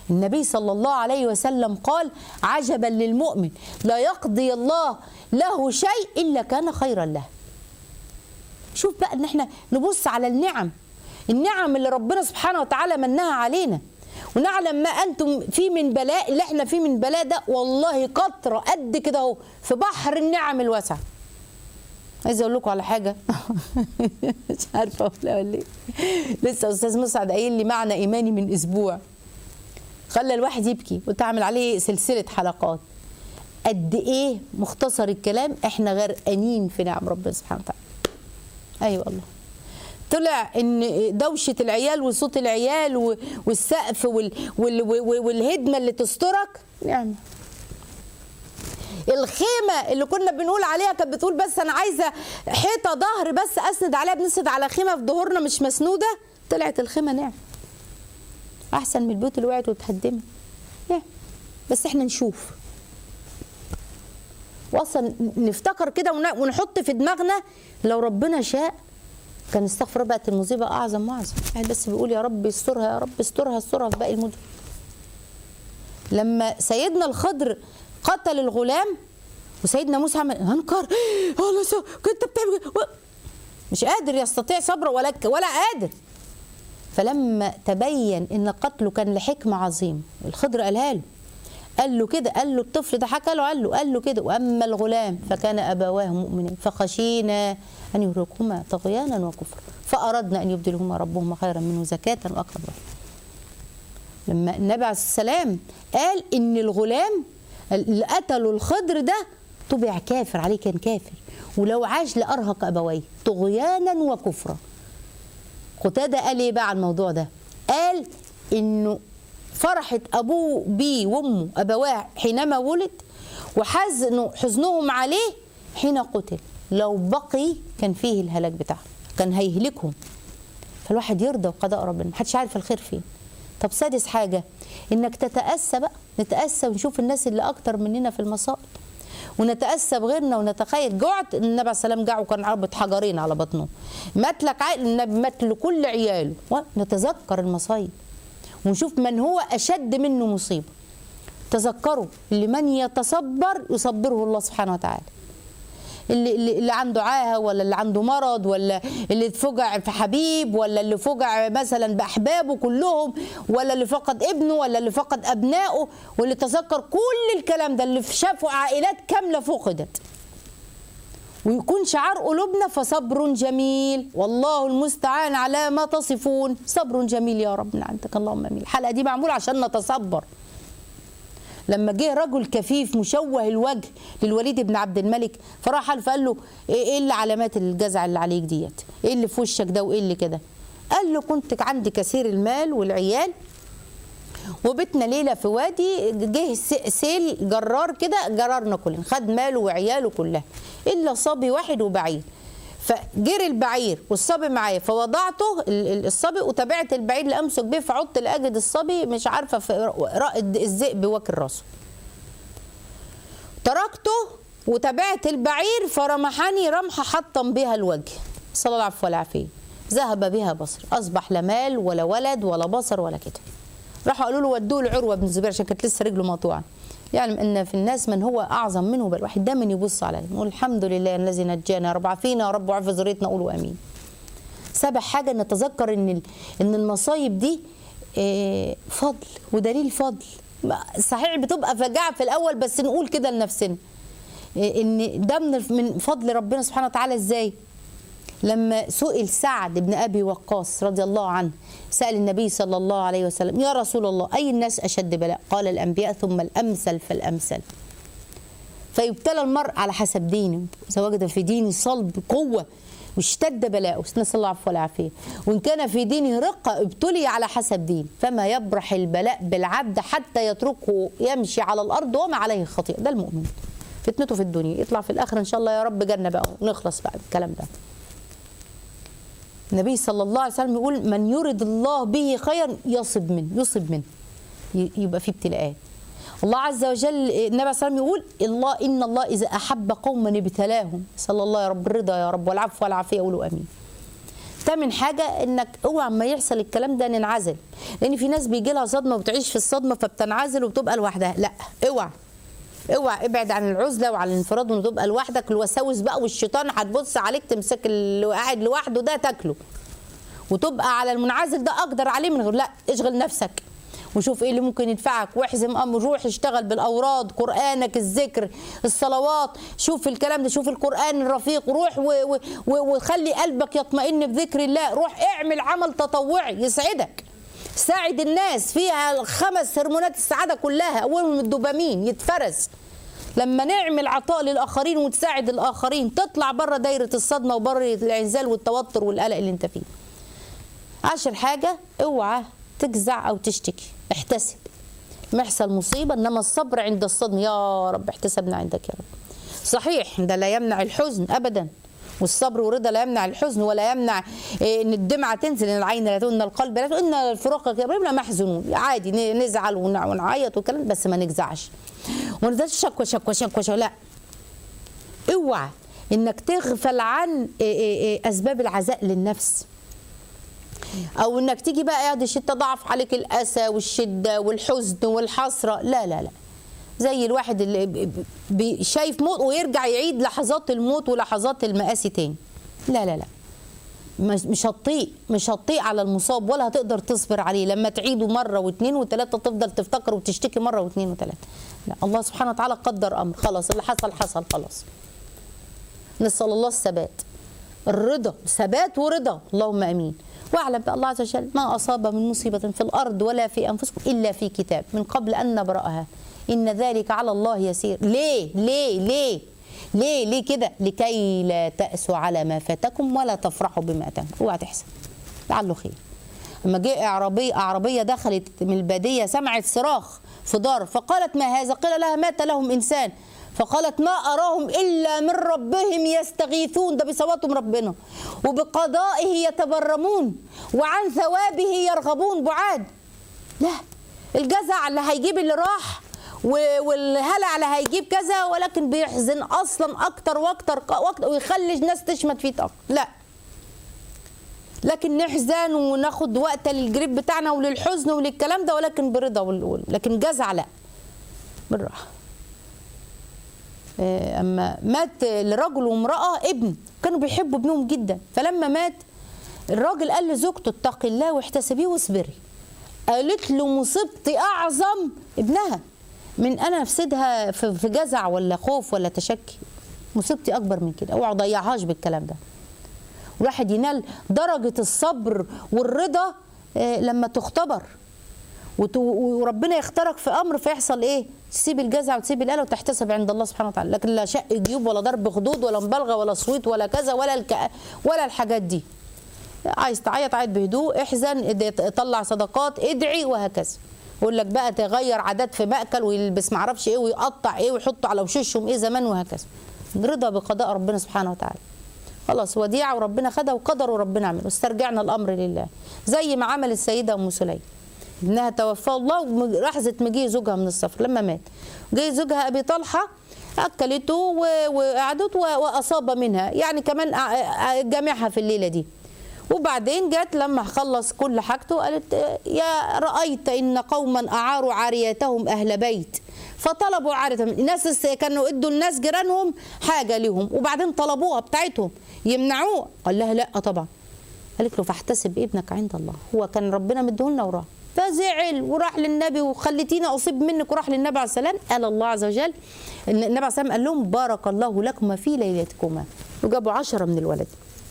النبي صلى الله عليه وسلم قال عجبا للمؤمن لا يقضي الله له شيء الا كان خيرا له شوف بقى ان احنا نبص على النعم النعم اللي ربنا سبحانه وتعالى منها علينا ونعلم ما انتم فيه من بلاء اللي احنا فيه من بلاء ده والله قطره قد كده اهو في بحر النعم الواسع عايزه اقول لكم على حاجه مش عارفه اقولها ولا ايه لسه استاذ مسعد قايل لي معنى ايماني من اسبوع خلى الواحد يبكي وتعمل عليه سلسله حلقات قد ايه مختصر الكلام احنا غرقانين في نعم ربنا سبحانه وتعالى ايوه والله طلع ان دوشه العيال وصوت العيال و- والسقف وال وال وال والهدمه اللي تسترك نعمه الخيمه اللي كنا بنقول عليها كانت بتقول بس انا عايزه حيطه ظهر بس اسند عليها بنسند على خيمه في ظهورنا مش مسنوده طلعت الخيمه نعم احسن من البيوت اللي وقعت واتهدمت نعم بس احنا نشوف واصلا نفتكر كده ون- ونحط في دماغنا لو ربنا شاء كان استغفر بقت المصيبه اعظم واعظم قاعد بس بيقول يا رب استرها يا رب استرها استرها في باقي المدن لما سيدنا الخضر قتل الغلام وسيدنا موسى عمل هنكر الله سو كنت بتعمل كده. و- مش قادر يستطيع صبره ولا ولا قادر فلما تبين ان قتله كان لحكمه عظيمه الخضر قالها له قال له كده قال له الطفل ده حكى له قال له قال له كده واما الغلام فكان ابواه مؤمنين فخشينا ان يهلكهما طغيانا وكفرا فاردنا ان يبدلهما ربهما خيرا منه زكاه واقرب رحمة. لما النبي عليه السلام قال ان الغلام اللي قتلوا الخضر ده طبع كافر عليه كان كافر ولو عاش لارهق ابويه طغيانا وكفرا قتادة قال ايه بقى على الموضوع ده قال انه فرحة ابوه بيه وامه ابواه حينما ولد وحزنوا حزنهم عليه حين قتل لو بقي كان فيه الهلاك بتاعهم كان هيهلكهم فالواحد يرضى بقضاء ربنا محدش عارف الخير فين طب سادس حاجة انك تتأسى بقى نتأسى ونشوف الناس اللي اكتر مننا في المصائب ونتأسى بغيرنا ونتخيل جعت النبي عليه السلام جاع وكان رابط حجرين على بطنه مات لك عائل النبي مات لكل عياله ونتذكر المصايب ونشوف من هو أشد منه مصيبة تذكروا لمن يتصبر يصبره الله سبحانه وتعالى اللي, اللي اللي عنده عاهه ولا اللي عنده مرض ولا اللي اتفجع في حبيب ولا اللي فجع مثلا باحبابه كلهم ولا اللي فقد ابنه ولا اللي فقد ابنائه واللي تذكر كل الكلام ده اللي شافوا عائلات كامله فقدت ويكون شعار قلوبنا فصبر جميل والله المستعان على ما تصفون صبر جميل يا رب من عندك اللهم امين الحلقه دي معموله عشان نتصبر لما جه رجل كفيف مشوه الوجه للوليد بن عبد الملك فراح قال فقال له ايه إيه اللي علامات الجزع اللي عليك ديت ايه اللي في وشك ده وايه اللي كده قال له كنت عندي كثير المال والعيال وبتنا ليله في وادي جه س- سيل جرار كده جررنا كلنا خد ماله وعياله كلها الا صبي واحد وبعير فجري البعير والصبي معايا فوضعته ال- ال- الصبي وتابعت البعير لامسك بيه فعدت لاجد الصبي مش عارفه في رائد الذئب واكل راسه تركته وتابعت البعير فرمحني رمحه حطم بها الوجه صلى الله العفو والعافيه ذهب بها بصر اصبح لا مال ولا ولد ولا بصر ولا كده راحوا قالوا له ودوه لعروه بن الزبير عشان كانت لسه رجله مقطوعه يعلم ان في الناس من هو اعظم منه بل الواحد دايما يبص عليه نقول الحمد لله الذي نجانا يا رب عافينا يا رب وعافي ذريتنا قولوا امين سابع حاجه نتذكر ان ال- ان المصايب دي آه، فضل ودليل فضل ما- صحيح بتبقى فجاعه في الاول بس نقول كده لنفسنا آه، ان ده من من فضل ربنا سبحانه وتعالى ازاي لما سئل سعد بن ابي وقاص رضي الله عنه سال النبي صلى الله عليه وسلم يا رسول الله اي الناس اشد بلاء قال الانبياء ثم الامثل فالامثل فيبتلى المرء على حسب دينه اذا وجد في دينه صلب قوه واشتد بلاؤه نسال الله العفو والعافيه وان كان في دينه رقه ابتلي على حسب دين فما يبرح البلاء بالعبد حتى يتركه يمشي على الارض وما عليه خطيئه ده المؤمن فتنته في الدنيا يطلع في الاخر ان شاء الله يا رب جنه بقى ونخلص بقى بالكلام ده النبي صلى الله عليه وسلم يقول من يرد الله به خيرا يصب منه يصب منه ي- يبقى في ابتلاءات الله عز وجل النبي صلى الله عليه وسلم يقول الله ان الله اذا احب قوما ابتلاهم صلى الله يا رب الرضا يا رب والعفو والعافيه قولوا امين تامن حاجه انك اوعى ما يحصل الكلام ده ننعزل لان في ناس بيجي لها صدمه وبتعيش في الصدمه فبتنعزل وبتبقى لوحدها لا اوعى اوعى ابعد عن العزله وعن الانفراد وتبقى لوحدك الوساوس بقى والشيطان هتبص عليك تمسك اللي قاعد لوحده ده تاكله وتبقى على المنعزل ده اقدر عليه من غير لا اشغل نفسك وشوف ايه اللي ممكن يدفعك واحزم امر روح اشتغل بالاوراد قرانك الذكر الصلوات شوف الكلام ده شوف القران الرفيق روح و و و وخلي قلبك يطمئن بذكر الله روح اعمل عمل تطوعي يسعدك ساعد الناس فيها الخمس هرمونات السعاده كلها اولهم الدوبامين يتفرز لما نعمل عطاء للاخرين وتساعد الاخرين تطلع بره دايره الصدمه وبره الانزال والتوتر والقلق اللي انت فيه عشر حاجه اوعى تجزع او تشتكي احتسب ما يحصل مصيبه انما الصبر عند الصدمه يا رب احتسبنا عندك يا رب صحيح ده لا يمنع الحزن ابدا والصبر والرضا لا يمنع الحزن ولا يمنع إيه ان الدمعه تنزل ان العين لا تؤن القلب لا تؤن الفراق يا ابراهيم محزونون عادي ن- نزعل ون- ونعيط وكلام بس ما نجزعش وما نفضلش شكوى شكوى شكوى شكوى لا اوعى انك تغفل عن إيه إيه إيه اسباب العزاء للنفس او انك تيجي بقى قاعد تضاعف عليك الاسى والشده والحزن والحسره لا لا لا زي الواحد اللي ب- ب- شايف موت ويرجع يعيد لحظات الموت ولحظات المآسي تاني لا لا لا مش مش هتطيق مش هتطيق على المصاب ولا هتقدر تصبر عليه لما تعيده مره واثنين وثلاثه تفضل تفتكر وتشتكي مره واثنين وثلاثه لا الله سبحانه وتعالى قدر امر خلاص اللي حصل حصل خلاص نسال الله الثبات الرضا ثبات ورضا اللهم امين واعلم بأن الله عز وجل ما اصاب من مصيبه في الارض ولا في انفسكم الا في كتاب من قبل ان نبراها ان ذلك على الله يسير ليه ليه ليه ليه ليه كده لكي لا تأسوا على ما فاتكم ولا تفرحوا بما اتاكم اوعى تحسن لعله خير لما جاء عربية عربية دخلت من البادية سمعت صراخ في دار فقالت ما هذا قيل لها مات لهم إنسان فقالت ما أراهم إلا من ربهم يستغيثون ده بصواتهم ربنا وبقضائه يتبرمون وعن ثوابه يرغبون بعاد لا الجزع اللي هيجيب اللي راح و- والهلع اللي هيجيب كذا ولكن بيحزن اصلا اكتر واكتر واكتر ويخلي الناس تشمت فيه اكتر لا لكن نحزن وناخد وقت للجريب بتاعنا وللحزن وللكلام ده ولكن برضا وال- وال- لكن جزع لا بالراحه آه، اما مات لرجل وامراه ابن كانوا بيحبوا ابنهم جدا فلما مات الراجل قال لزوجته اتقي الله واحتسبيه واصبري قالت له مصيبتي اعظم ابنها من انا افسدها في في جزع ولا خوف ولا تشكي مصيبتي اكبر من كده اوعى ضيعهاش بالكلام ده الواحد ينال درجه الصبر والرضا آه، لما تختبر وت- وربنا يختارك في امر فيحصل ايه؟ تسيب الجزع وتسيب القلق وتحتسب عند الله سبحانه وتعالى، لكن لا شق جيوب ولا ضرب خدود ولا مبالغه ولا صويت ولا كذا ولا الك... ولا الحاجات دي. عايز تعيط عيط بهدوء، احزن اد- طلع صدقات، ادعي وهكذا. يقول لك بقى تغير عادات في مأكل ويلبس معرفش ايه ويقطع ايه ويحط على وشوشهم ايه زمان وهكذا. رضا بقضاء ربنا سبحانه وتعالى. خلاص وديعه وربنا خدها وقدر وربنا عمله استرجعنا الامر لله زي ما عمل السيده ام سليم ابنها توفاه الله ولحظه مجيء زوجها من السفر لما مات جه زوجها ابي طلحه اكلته و- وقعدت و- واصاب منها يعني كمان أ- أ- جامعها في الليله دي وبعدين جت لما خلص كل حاجته قالت يا رأيت إن قوما أعاروا عاريتهم أهل بيت فطلبوا عاريتهم الناس الس- كانوا ادوا الناس جيرانهم حاجة لهم وبعدين طلبوها بتاعتهم يمنعوه قال لها لا طبعا قالت له فاحتسب ابنك عند الله هو كان ربنا مديهولنا وراه فزعل وراح للنبي وخليتيني اصيب منك وراح للنبي عليه السلام قال الله عز وجل إن النبي عليه السلام قال لهم بارك الله لكما في ليلتكما وجابوا عشرة من الولد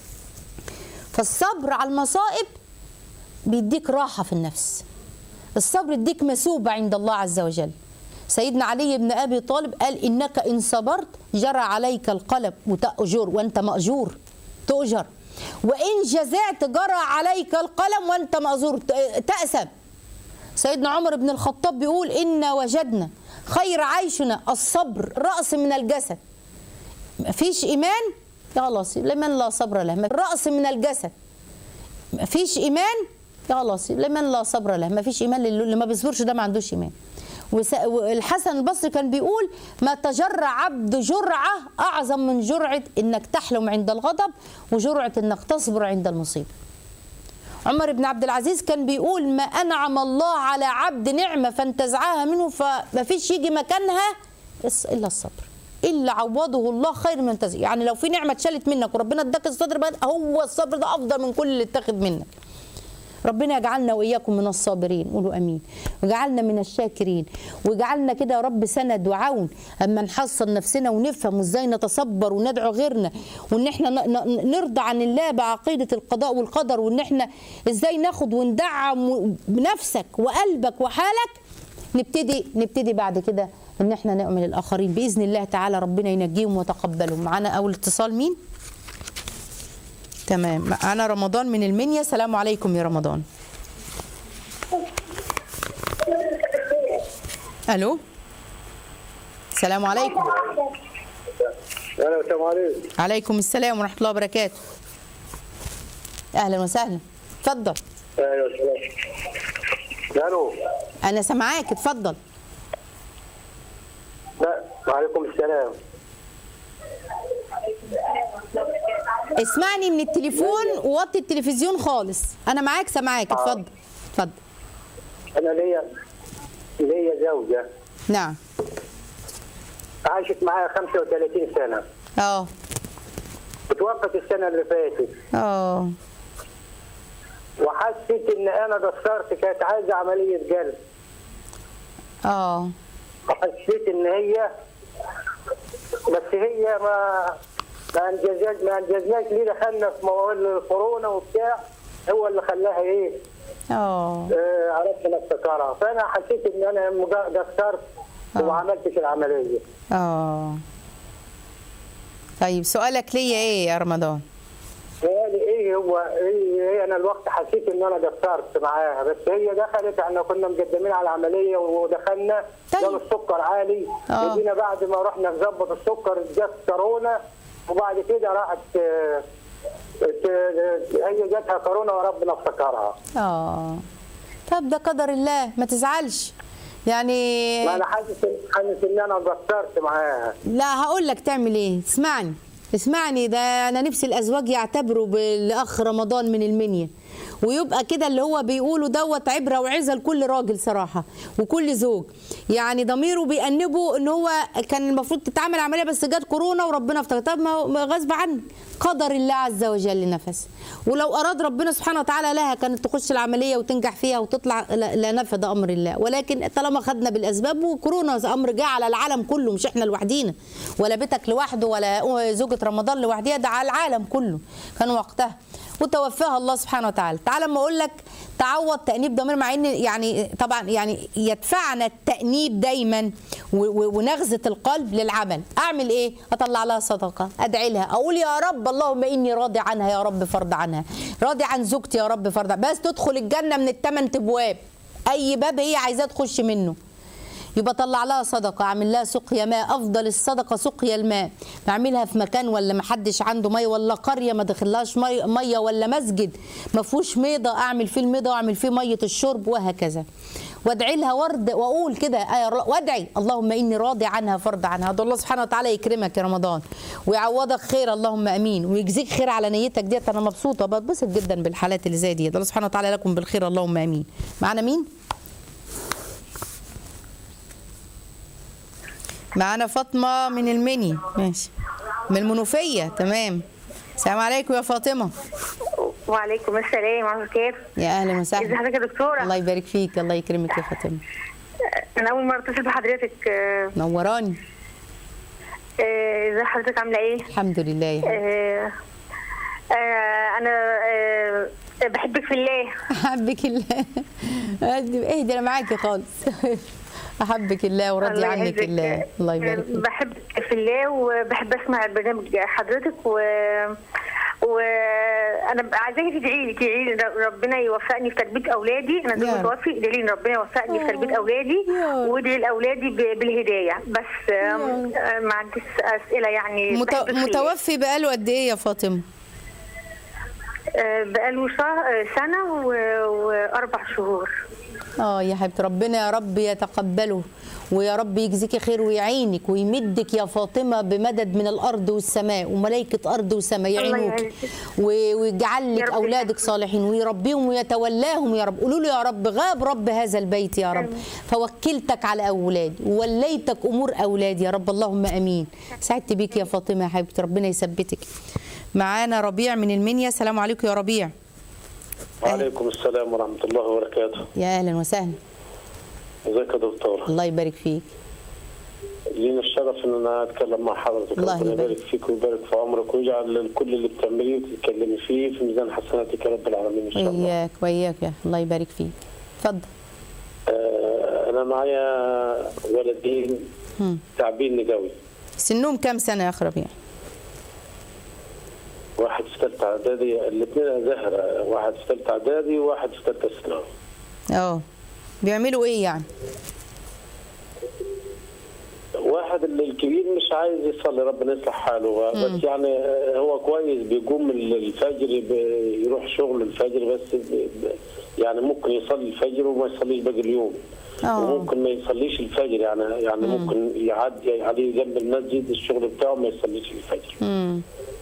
فالصبر على المصائب بيديك راحة في النفس الصبر يديك مثوبة عند الله عز وجل سيدنا علي بن أبي طالب قال إنك إن صبرت جرى عليك القلم وتأجر وأنت مأجور تؤجر وإن جزعت جرى عليك القلم وأنت مأجور تأسم سيدنا عمر بن الخطاب بيقول إنا وجدنا خير عيشنا الصبر رأس من الجسد مفيش إيمان يا خلاص لمن لا صبر له رأس من الجسد مفيش إيمان يا خلاص لمن لا صبر له مفيش إيمان للي اللي ما بيصبرش ده ما عندوش إيمان وس- والحسن البصري كان بيقول ما تجرع عبد جرعة أعظم من جرعة إنك تحلم عند الغضب وجرعة إنك تصبر عند المصيبة عمر بن عبد العزيز كان بيقول ما أنعم الله على عبد نعمة فانتزعها منه فما فيش يجي مكانها إس- إلا الصبر إلا عوضه الله خير من انتزع يعني لو في نعمة اتشالت منك وربنا اداك الصبر بقى هو الصبر ده أفضل من كل اللي اتاخد منك ربنا يجعلنا واياكم من الصابرين قولوا امين وجعلنا من الشاكرين وجعلنا كده يا رب سند وعون اما نحصن نفسنا ونفهم وازاي نتصبر وندعو غيرنا وان احنا ن- ن- نرضى عن الله بعقيده القضاء والقدر وان احنا ازاي ناخد وندعم نفسك وقلبك وحالك نبتدي نبتدي بعد كده ان احنا نؤمن الاخرين باذن الله تعالى ربنا ينجيهم ويتقبلهم معانا اول اتصال مين تمام انا رمضان من المنيا سلام عليكم يا رمضان الو السلام عليكم اهلا السلام عليكم عليكم السلام ورحمه الله وبركاته اهلا وسهلا اتفضل اهلا وسهلا الو انا سامعاك اتفضل لا وعليكم السلام اسمعني من التليفون ووطي التلفزيون خالص انا معاك سامعاك اتفضل اتفضل انا ليا ليا زوجه نعم عاشت معايا 35 سنه اه اتوفت السنه اللي فاتت اه وحسيت ان انا قصرت كانت عايزه عمليه قلب اه وحسيت ان هي بس هي ما ما انجزناش ما انجزناش ليه دخلنا في موال الكورونا وبتاع هو اللي خلاها ايه اه آه، عرفت نفتكرها فانا حسيت ان انا مجا- قصرت وما عملتش العمليه اه طيب سؤالك ليا ايه يا رمضان سؤالي ايه هو ايه, إيه انا الوقت حسيت ان انا قصرت معاها بس هي دخلت احنا كنا مقدمين على العمليه ودخلنا طيب. جاب السكر عالي آه. وجينا بعد ما رحنا نظبط السكر جت كورونا وبعد كده راحت آه، ت- هي جاتها كورونا وربنا افتكرها اه طب ده قدر الله ما تزعلش يعني ما انا حاسس حاسس ان انا قصرت معاها لا هقول لك تعمل ايه اسمعني اسمعني ده انا نفسي الازواج يعتبروا بالاخ رمضان من المنيا ويبقى كده اللي هو بيقولوا دوت عبره وعظه لكل راجل صراحه وكل زوج يعني ضميره بيأنبه ان هو كان المفروض تتعمل عمليه بس جت كورونا وربنا افتكر طب ما هو غصب عنك قدر الله عز وجل نفس ولو اراد ربنا سبحانه وتعالى لها كانت تخش العمليه وتنجح فيها وتطلع لا لا نفذ امر الله ولكن طالما خدنا بالاسباب وكورونا امر جه على العالم كله مش احنا لوحدينا ولا بيتك لوحده ولا زوجة رمضان لوحدها ده على العالم كله كان وقتها وتوفاها الله سبحانه وتعالى تعالى اما اقول لك تعوض تانيب ضمير مع ان يعني طبعا يعني يدفعنا التانيب دايما و- و- ونغزه القلب للعمل اعمل ايه اطلع لها صدقه ادعي لها اقول يا رب اللهم اني راضي عنها يا رب فرض عنها راضي عن زوجتي يا رب فرض عنها. بس تدخل الجنه من الثمان ابواب اي باب هي عايزاه تخش منه يبقى طلع لها صدقه اعمل لها سقيا ماء افضل الصدقه سقيا الماء بعملها في مكان ولا ما حدش عنده ميه ولا قريه ما دخلهاش ميه ميه ولا مسجد ما فيهوش ميضه اعمل فيه الميضه واعمل فيه ميه الشرب وهكذا وادعي لها ورد واقول كده آية ر- وادعي اللهم اني راضي عنها فرض عنها ده الله سبحانه وتعالى يكرمك يا رمضان ويعوضك خير اللهم امين ويجزيك خير على نيتك ديت انا مبسوطه بتبسط جدا بالحالات اللي زي دي ده الله سبحانه وتعالى لكم بالخير اللهم امين معانا مين معانا فاطمة من المنيا ماشي من المنوفية تمام السلام عليكم يا فاطمة وعليكم السلام ورحمة الله وبركاته يا أهلا ازي وسهلا حضرتك يا دكتورة الله يبارك فيك الله يكرمك يا فاطمة أنا أول مرة أتصل بحضرتك آه، نوراني آه، ازي حضرتك عاملة إيه؟ الحمد لله يا حبيبي. آه، آه، أنا آه، بحبك في الله أحبك الله اهدي أنا معاكي خالص أحبك الله وراضي الله عنك يعزك. الله الله يبارك آه، فيك بحبك في الله وبحب أسمع برنامج حضرتك و وانا عايزاكي تدعي لي تدعي لي ربنا يوفقني في تربيه اولادي انا يا زوجي رب. متوفي ادعي لي ان ربنا يوفقني في تربيه اولادي يا رب. وادعي لاولادي ب- بالهدايه بس آم، آه، ما عنديش اسئله يعني مت... بحبك في الله. متوفي بقاله قد إيه يا فاطمة؟ آه، بقاله شهر سنة و- وأربع شهور اه يا حبيبتي ربنا يا رب يتقبله ويا رب يجزيكي خير ويعينك ويمدك يا فاطمه بمدد من الارض والسماء وملائكه ارض وسماء الله يعينوك يعزك. و- ويجعل يا لك رب اولادك صالحين ويربيهم ويتولاهم يا رب قولوا له يا رب غاب رب هذا البيت يا رب آمين. فوكلتك على اولادي ووليتك امور اولادي يا رب اللهم امين سعدت بيك يا فاطمه يا حبيبتي ربنا يثبتك معانا ربيع من المنيا السلام عليكم يا ربيع وعليكم السلام ورحمة الله وبركاته يا اهلا وسهلا ازيك يا دكتورة الله يبارك فيك لينا الشرف ان انا اتكلم مع حضرتك الله ربنا يبارك. يبارك فيك ويبارك في عمرك ويجعل كل اللي بتعمليه وتتكلمي فيه في ميزان حسناتك يا رب العالمين ان شاء الله وياك وياك يا الله يبارك فيك اتفضل آه انا معايا ولدين مم. تعبين نجوي سنهم كام سنه يا اخ ربيع واحد في ثالثة اعدادي الاثنين زهرة واحد في ثالثة اعدادي وواحد في ثالثة ثانوي اه بيعملوا ايه يعني واحد اللي الكبير مش عايز يصلي ربنا يصلح حاله بس يعني هو كويس بيقوم الفجر ب- يروح شغل الفجر بس ب- ب- يعني ممكن يصلي الفجر وما يصليش باقي اليوم آه. وممكن ما يصليش الفجر يعني يعني ممكن يعدي عليه جنب المسجد الشغل بتاعه ما يصليش الفجر امم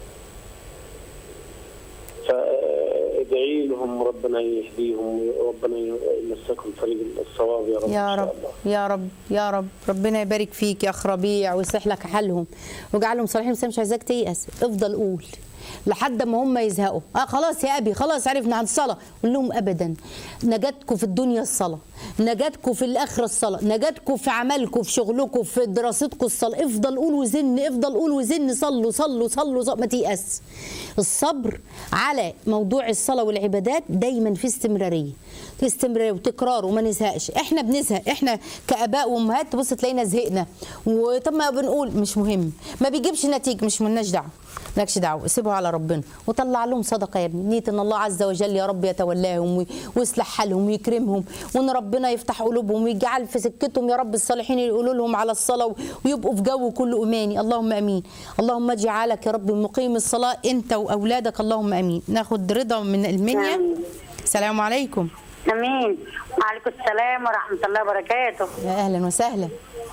فادعي لهم ربنا يهديهم وربنا يمسكهم طريق الصواب يا رب يا إن شاء رب الله. يا رب يا رب ربنا يبارك فيك يا اخ ربيع ويصلح لك حالهم ويجعلهم صالحين بس أنا مش عايزاك تيأس افضل قول لحد ما هم يزهقوا اه خلاص يا ابي خلاص عرفنا عن الصلاه قول لهم ابدا نجاتكم في الدنيا الصلاه نجاتكم في الاخره الصلاه نجاتكم في عملكم في شغلكم في دراستكم الصلاه افضل قول وزن افضل قول وزن صلوا صلوا صلوا, صلوا ما تيأس الصبر على موضوع الصلاه والعبادات دايما في استمراريه في استمراريه وتكرار وما نزهقش احنا بنزهق احنا كاباء وامهات تبص تلاقينا زهقنا وطب ما بنقول مش مهم ما بيجيبش نتيجه مش مالناش دعوه مالكش دعوه سيبه على ربنا وطلع لهم صدقه يا ابني نيه ان الله عز وجل يا رب يتولاهم وي- ويصلح حالهم ويكرمهم وان ربنا يفتح قلوبهم ويجعل في سكتهم يا رب الصالحين يقولوا لهم على الصلاه ويبقوا في جو كله اماني اللهم امين اللهم اجعلك يا رب مقيم الصلاه انت واولادك اللهم امين ناخد رضا من المنيا آمين. السلام عليكم امين وعليكم السلام ورحمه الله وبركاته يا اهلا وسهلا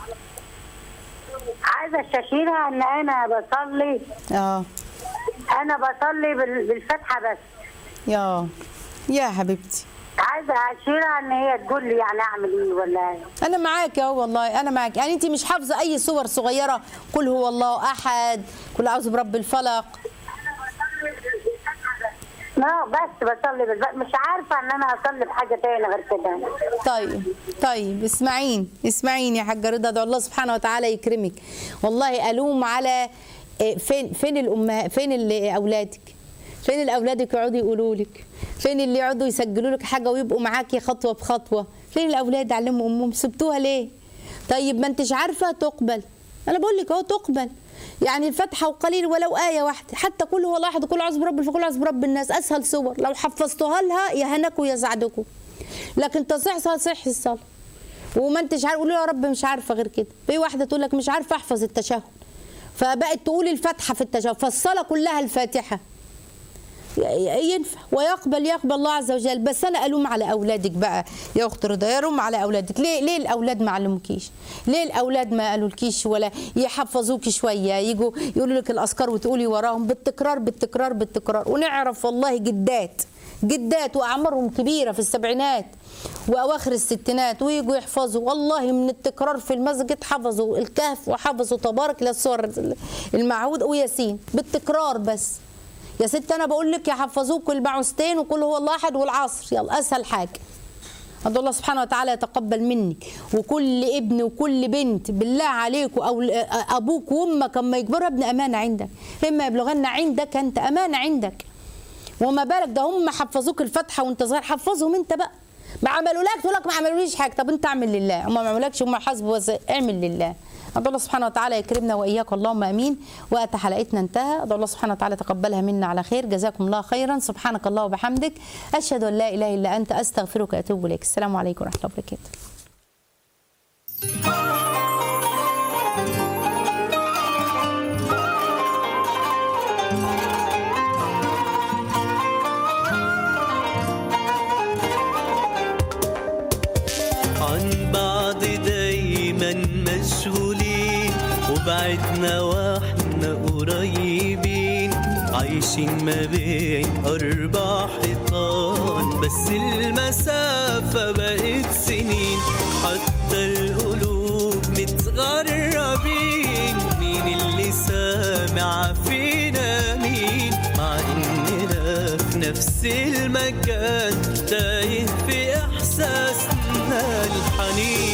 عايزه استشيرها ان انا بصلي اه انا بصلي بال- بالفاتحه بس يا يا حبيبتي عايزه اشيرها ان هي تقول لي يعني اعمل ايه ولا ايه انا معاك اهو والله انا معاك يعني انت مش حافظه اي صور صغيره قل هو الله احد كل اعوذ برب الفلق لا بس بصلي بالفاتحه مش عارفه ان انا اصلي بحاجه تاني غير كده طيب طيب اسمعين اسمعين يا حاجه رضا ادعو الله سبحانه وتعالى يكرمك والله الوم على إيه، فين فين الامهات فين اللي اولادك فين الاولادك يقعدوا يقولوا لك فين اللي يقعدوا يسجلوا لك حاجه ويبقوا معاكي خطوه بخطوه فين الاولاد علموا امهم سبتوها ليه طيب ما انتش عارفه تقبل انا بقول لك اهو تقبل يعني الفاتحه وقليل ولو ايه واحده حتى كل هو واحد وكل اعوذ برب الفلق كل اعوذ برب الناس اسهل صور لو حفظتوها لها يهنكوا يسعدكوا لكن تصح تصح الصلاه وما انتش عارف قولوا يا رب مش عارفه غير كده في واحده تقول لك مش عارفه احفظ التشهد فبقت تقول الفاتحه في التشهد فالصلاه كلها الفاتحه ي- ينفع ويقبل يقبل الله عز وجل بس انا الوم على اولادك بقى يا اخت رضا يلوم على اولادك ليه ليه الاولاد ما علموكيش ليه الاولاد ما قالولكيش ولا يحفظوكي شويه يجوا يقولوا لك الاذكار وتقولي وراهم بالتكرار بالتكرار بالتكرار ونعرف والله جدات جدات واعمارهم كبيره في السبعينات واواخر الستينات ويجوا يحفظوا والله من التكرار في المسجد حفظوا الكهف وحفظوا تبارك للسور المعهود وياسين بالتكرار بس يا ست انا بقول لك يحفظوك المعوذتين وكل هو الله احد والعصر يلا اسهل حاجه أدعو الله سبحانه وتعالى يتقبل منك وكل ابن وكل بنت بالله عليكم او ابوك وامك اما يكبروا ابن امانه عندك اما يبلغن عندك انت امانه عندك وما بالك ده هم حفظوك الفاتحه وانت صغير حفظهم انت بقى ما عملوا لك تقول لك ما عملوليش حاجه طب انت اعمل لله هم ما عملولكش هم حاسبوا بس اعمل لله أدعو الله سبحانه وتعالى يكرمنا وإياك اللهم أمين وقت حلقتنا انتهى أدعو الله سبحانه وتعالى تقبلها منا على خير جزاكم الله خيرا سبحانك الله وبحمدك أشهد أن لا إله إلا أنت أستغفرك وأتوب إليك السلام عليكم ورحمة الله وبركاته عن بعض دايما مشغولين وبعدنا واحنا قريبين عايشين ما بين أربع حيطان بس المسافة بقت سنين حتى القلوب متغربين مين اللي سامع فينا مين مع إننا في نفس المكان تايه في إحساسنا الحنين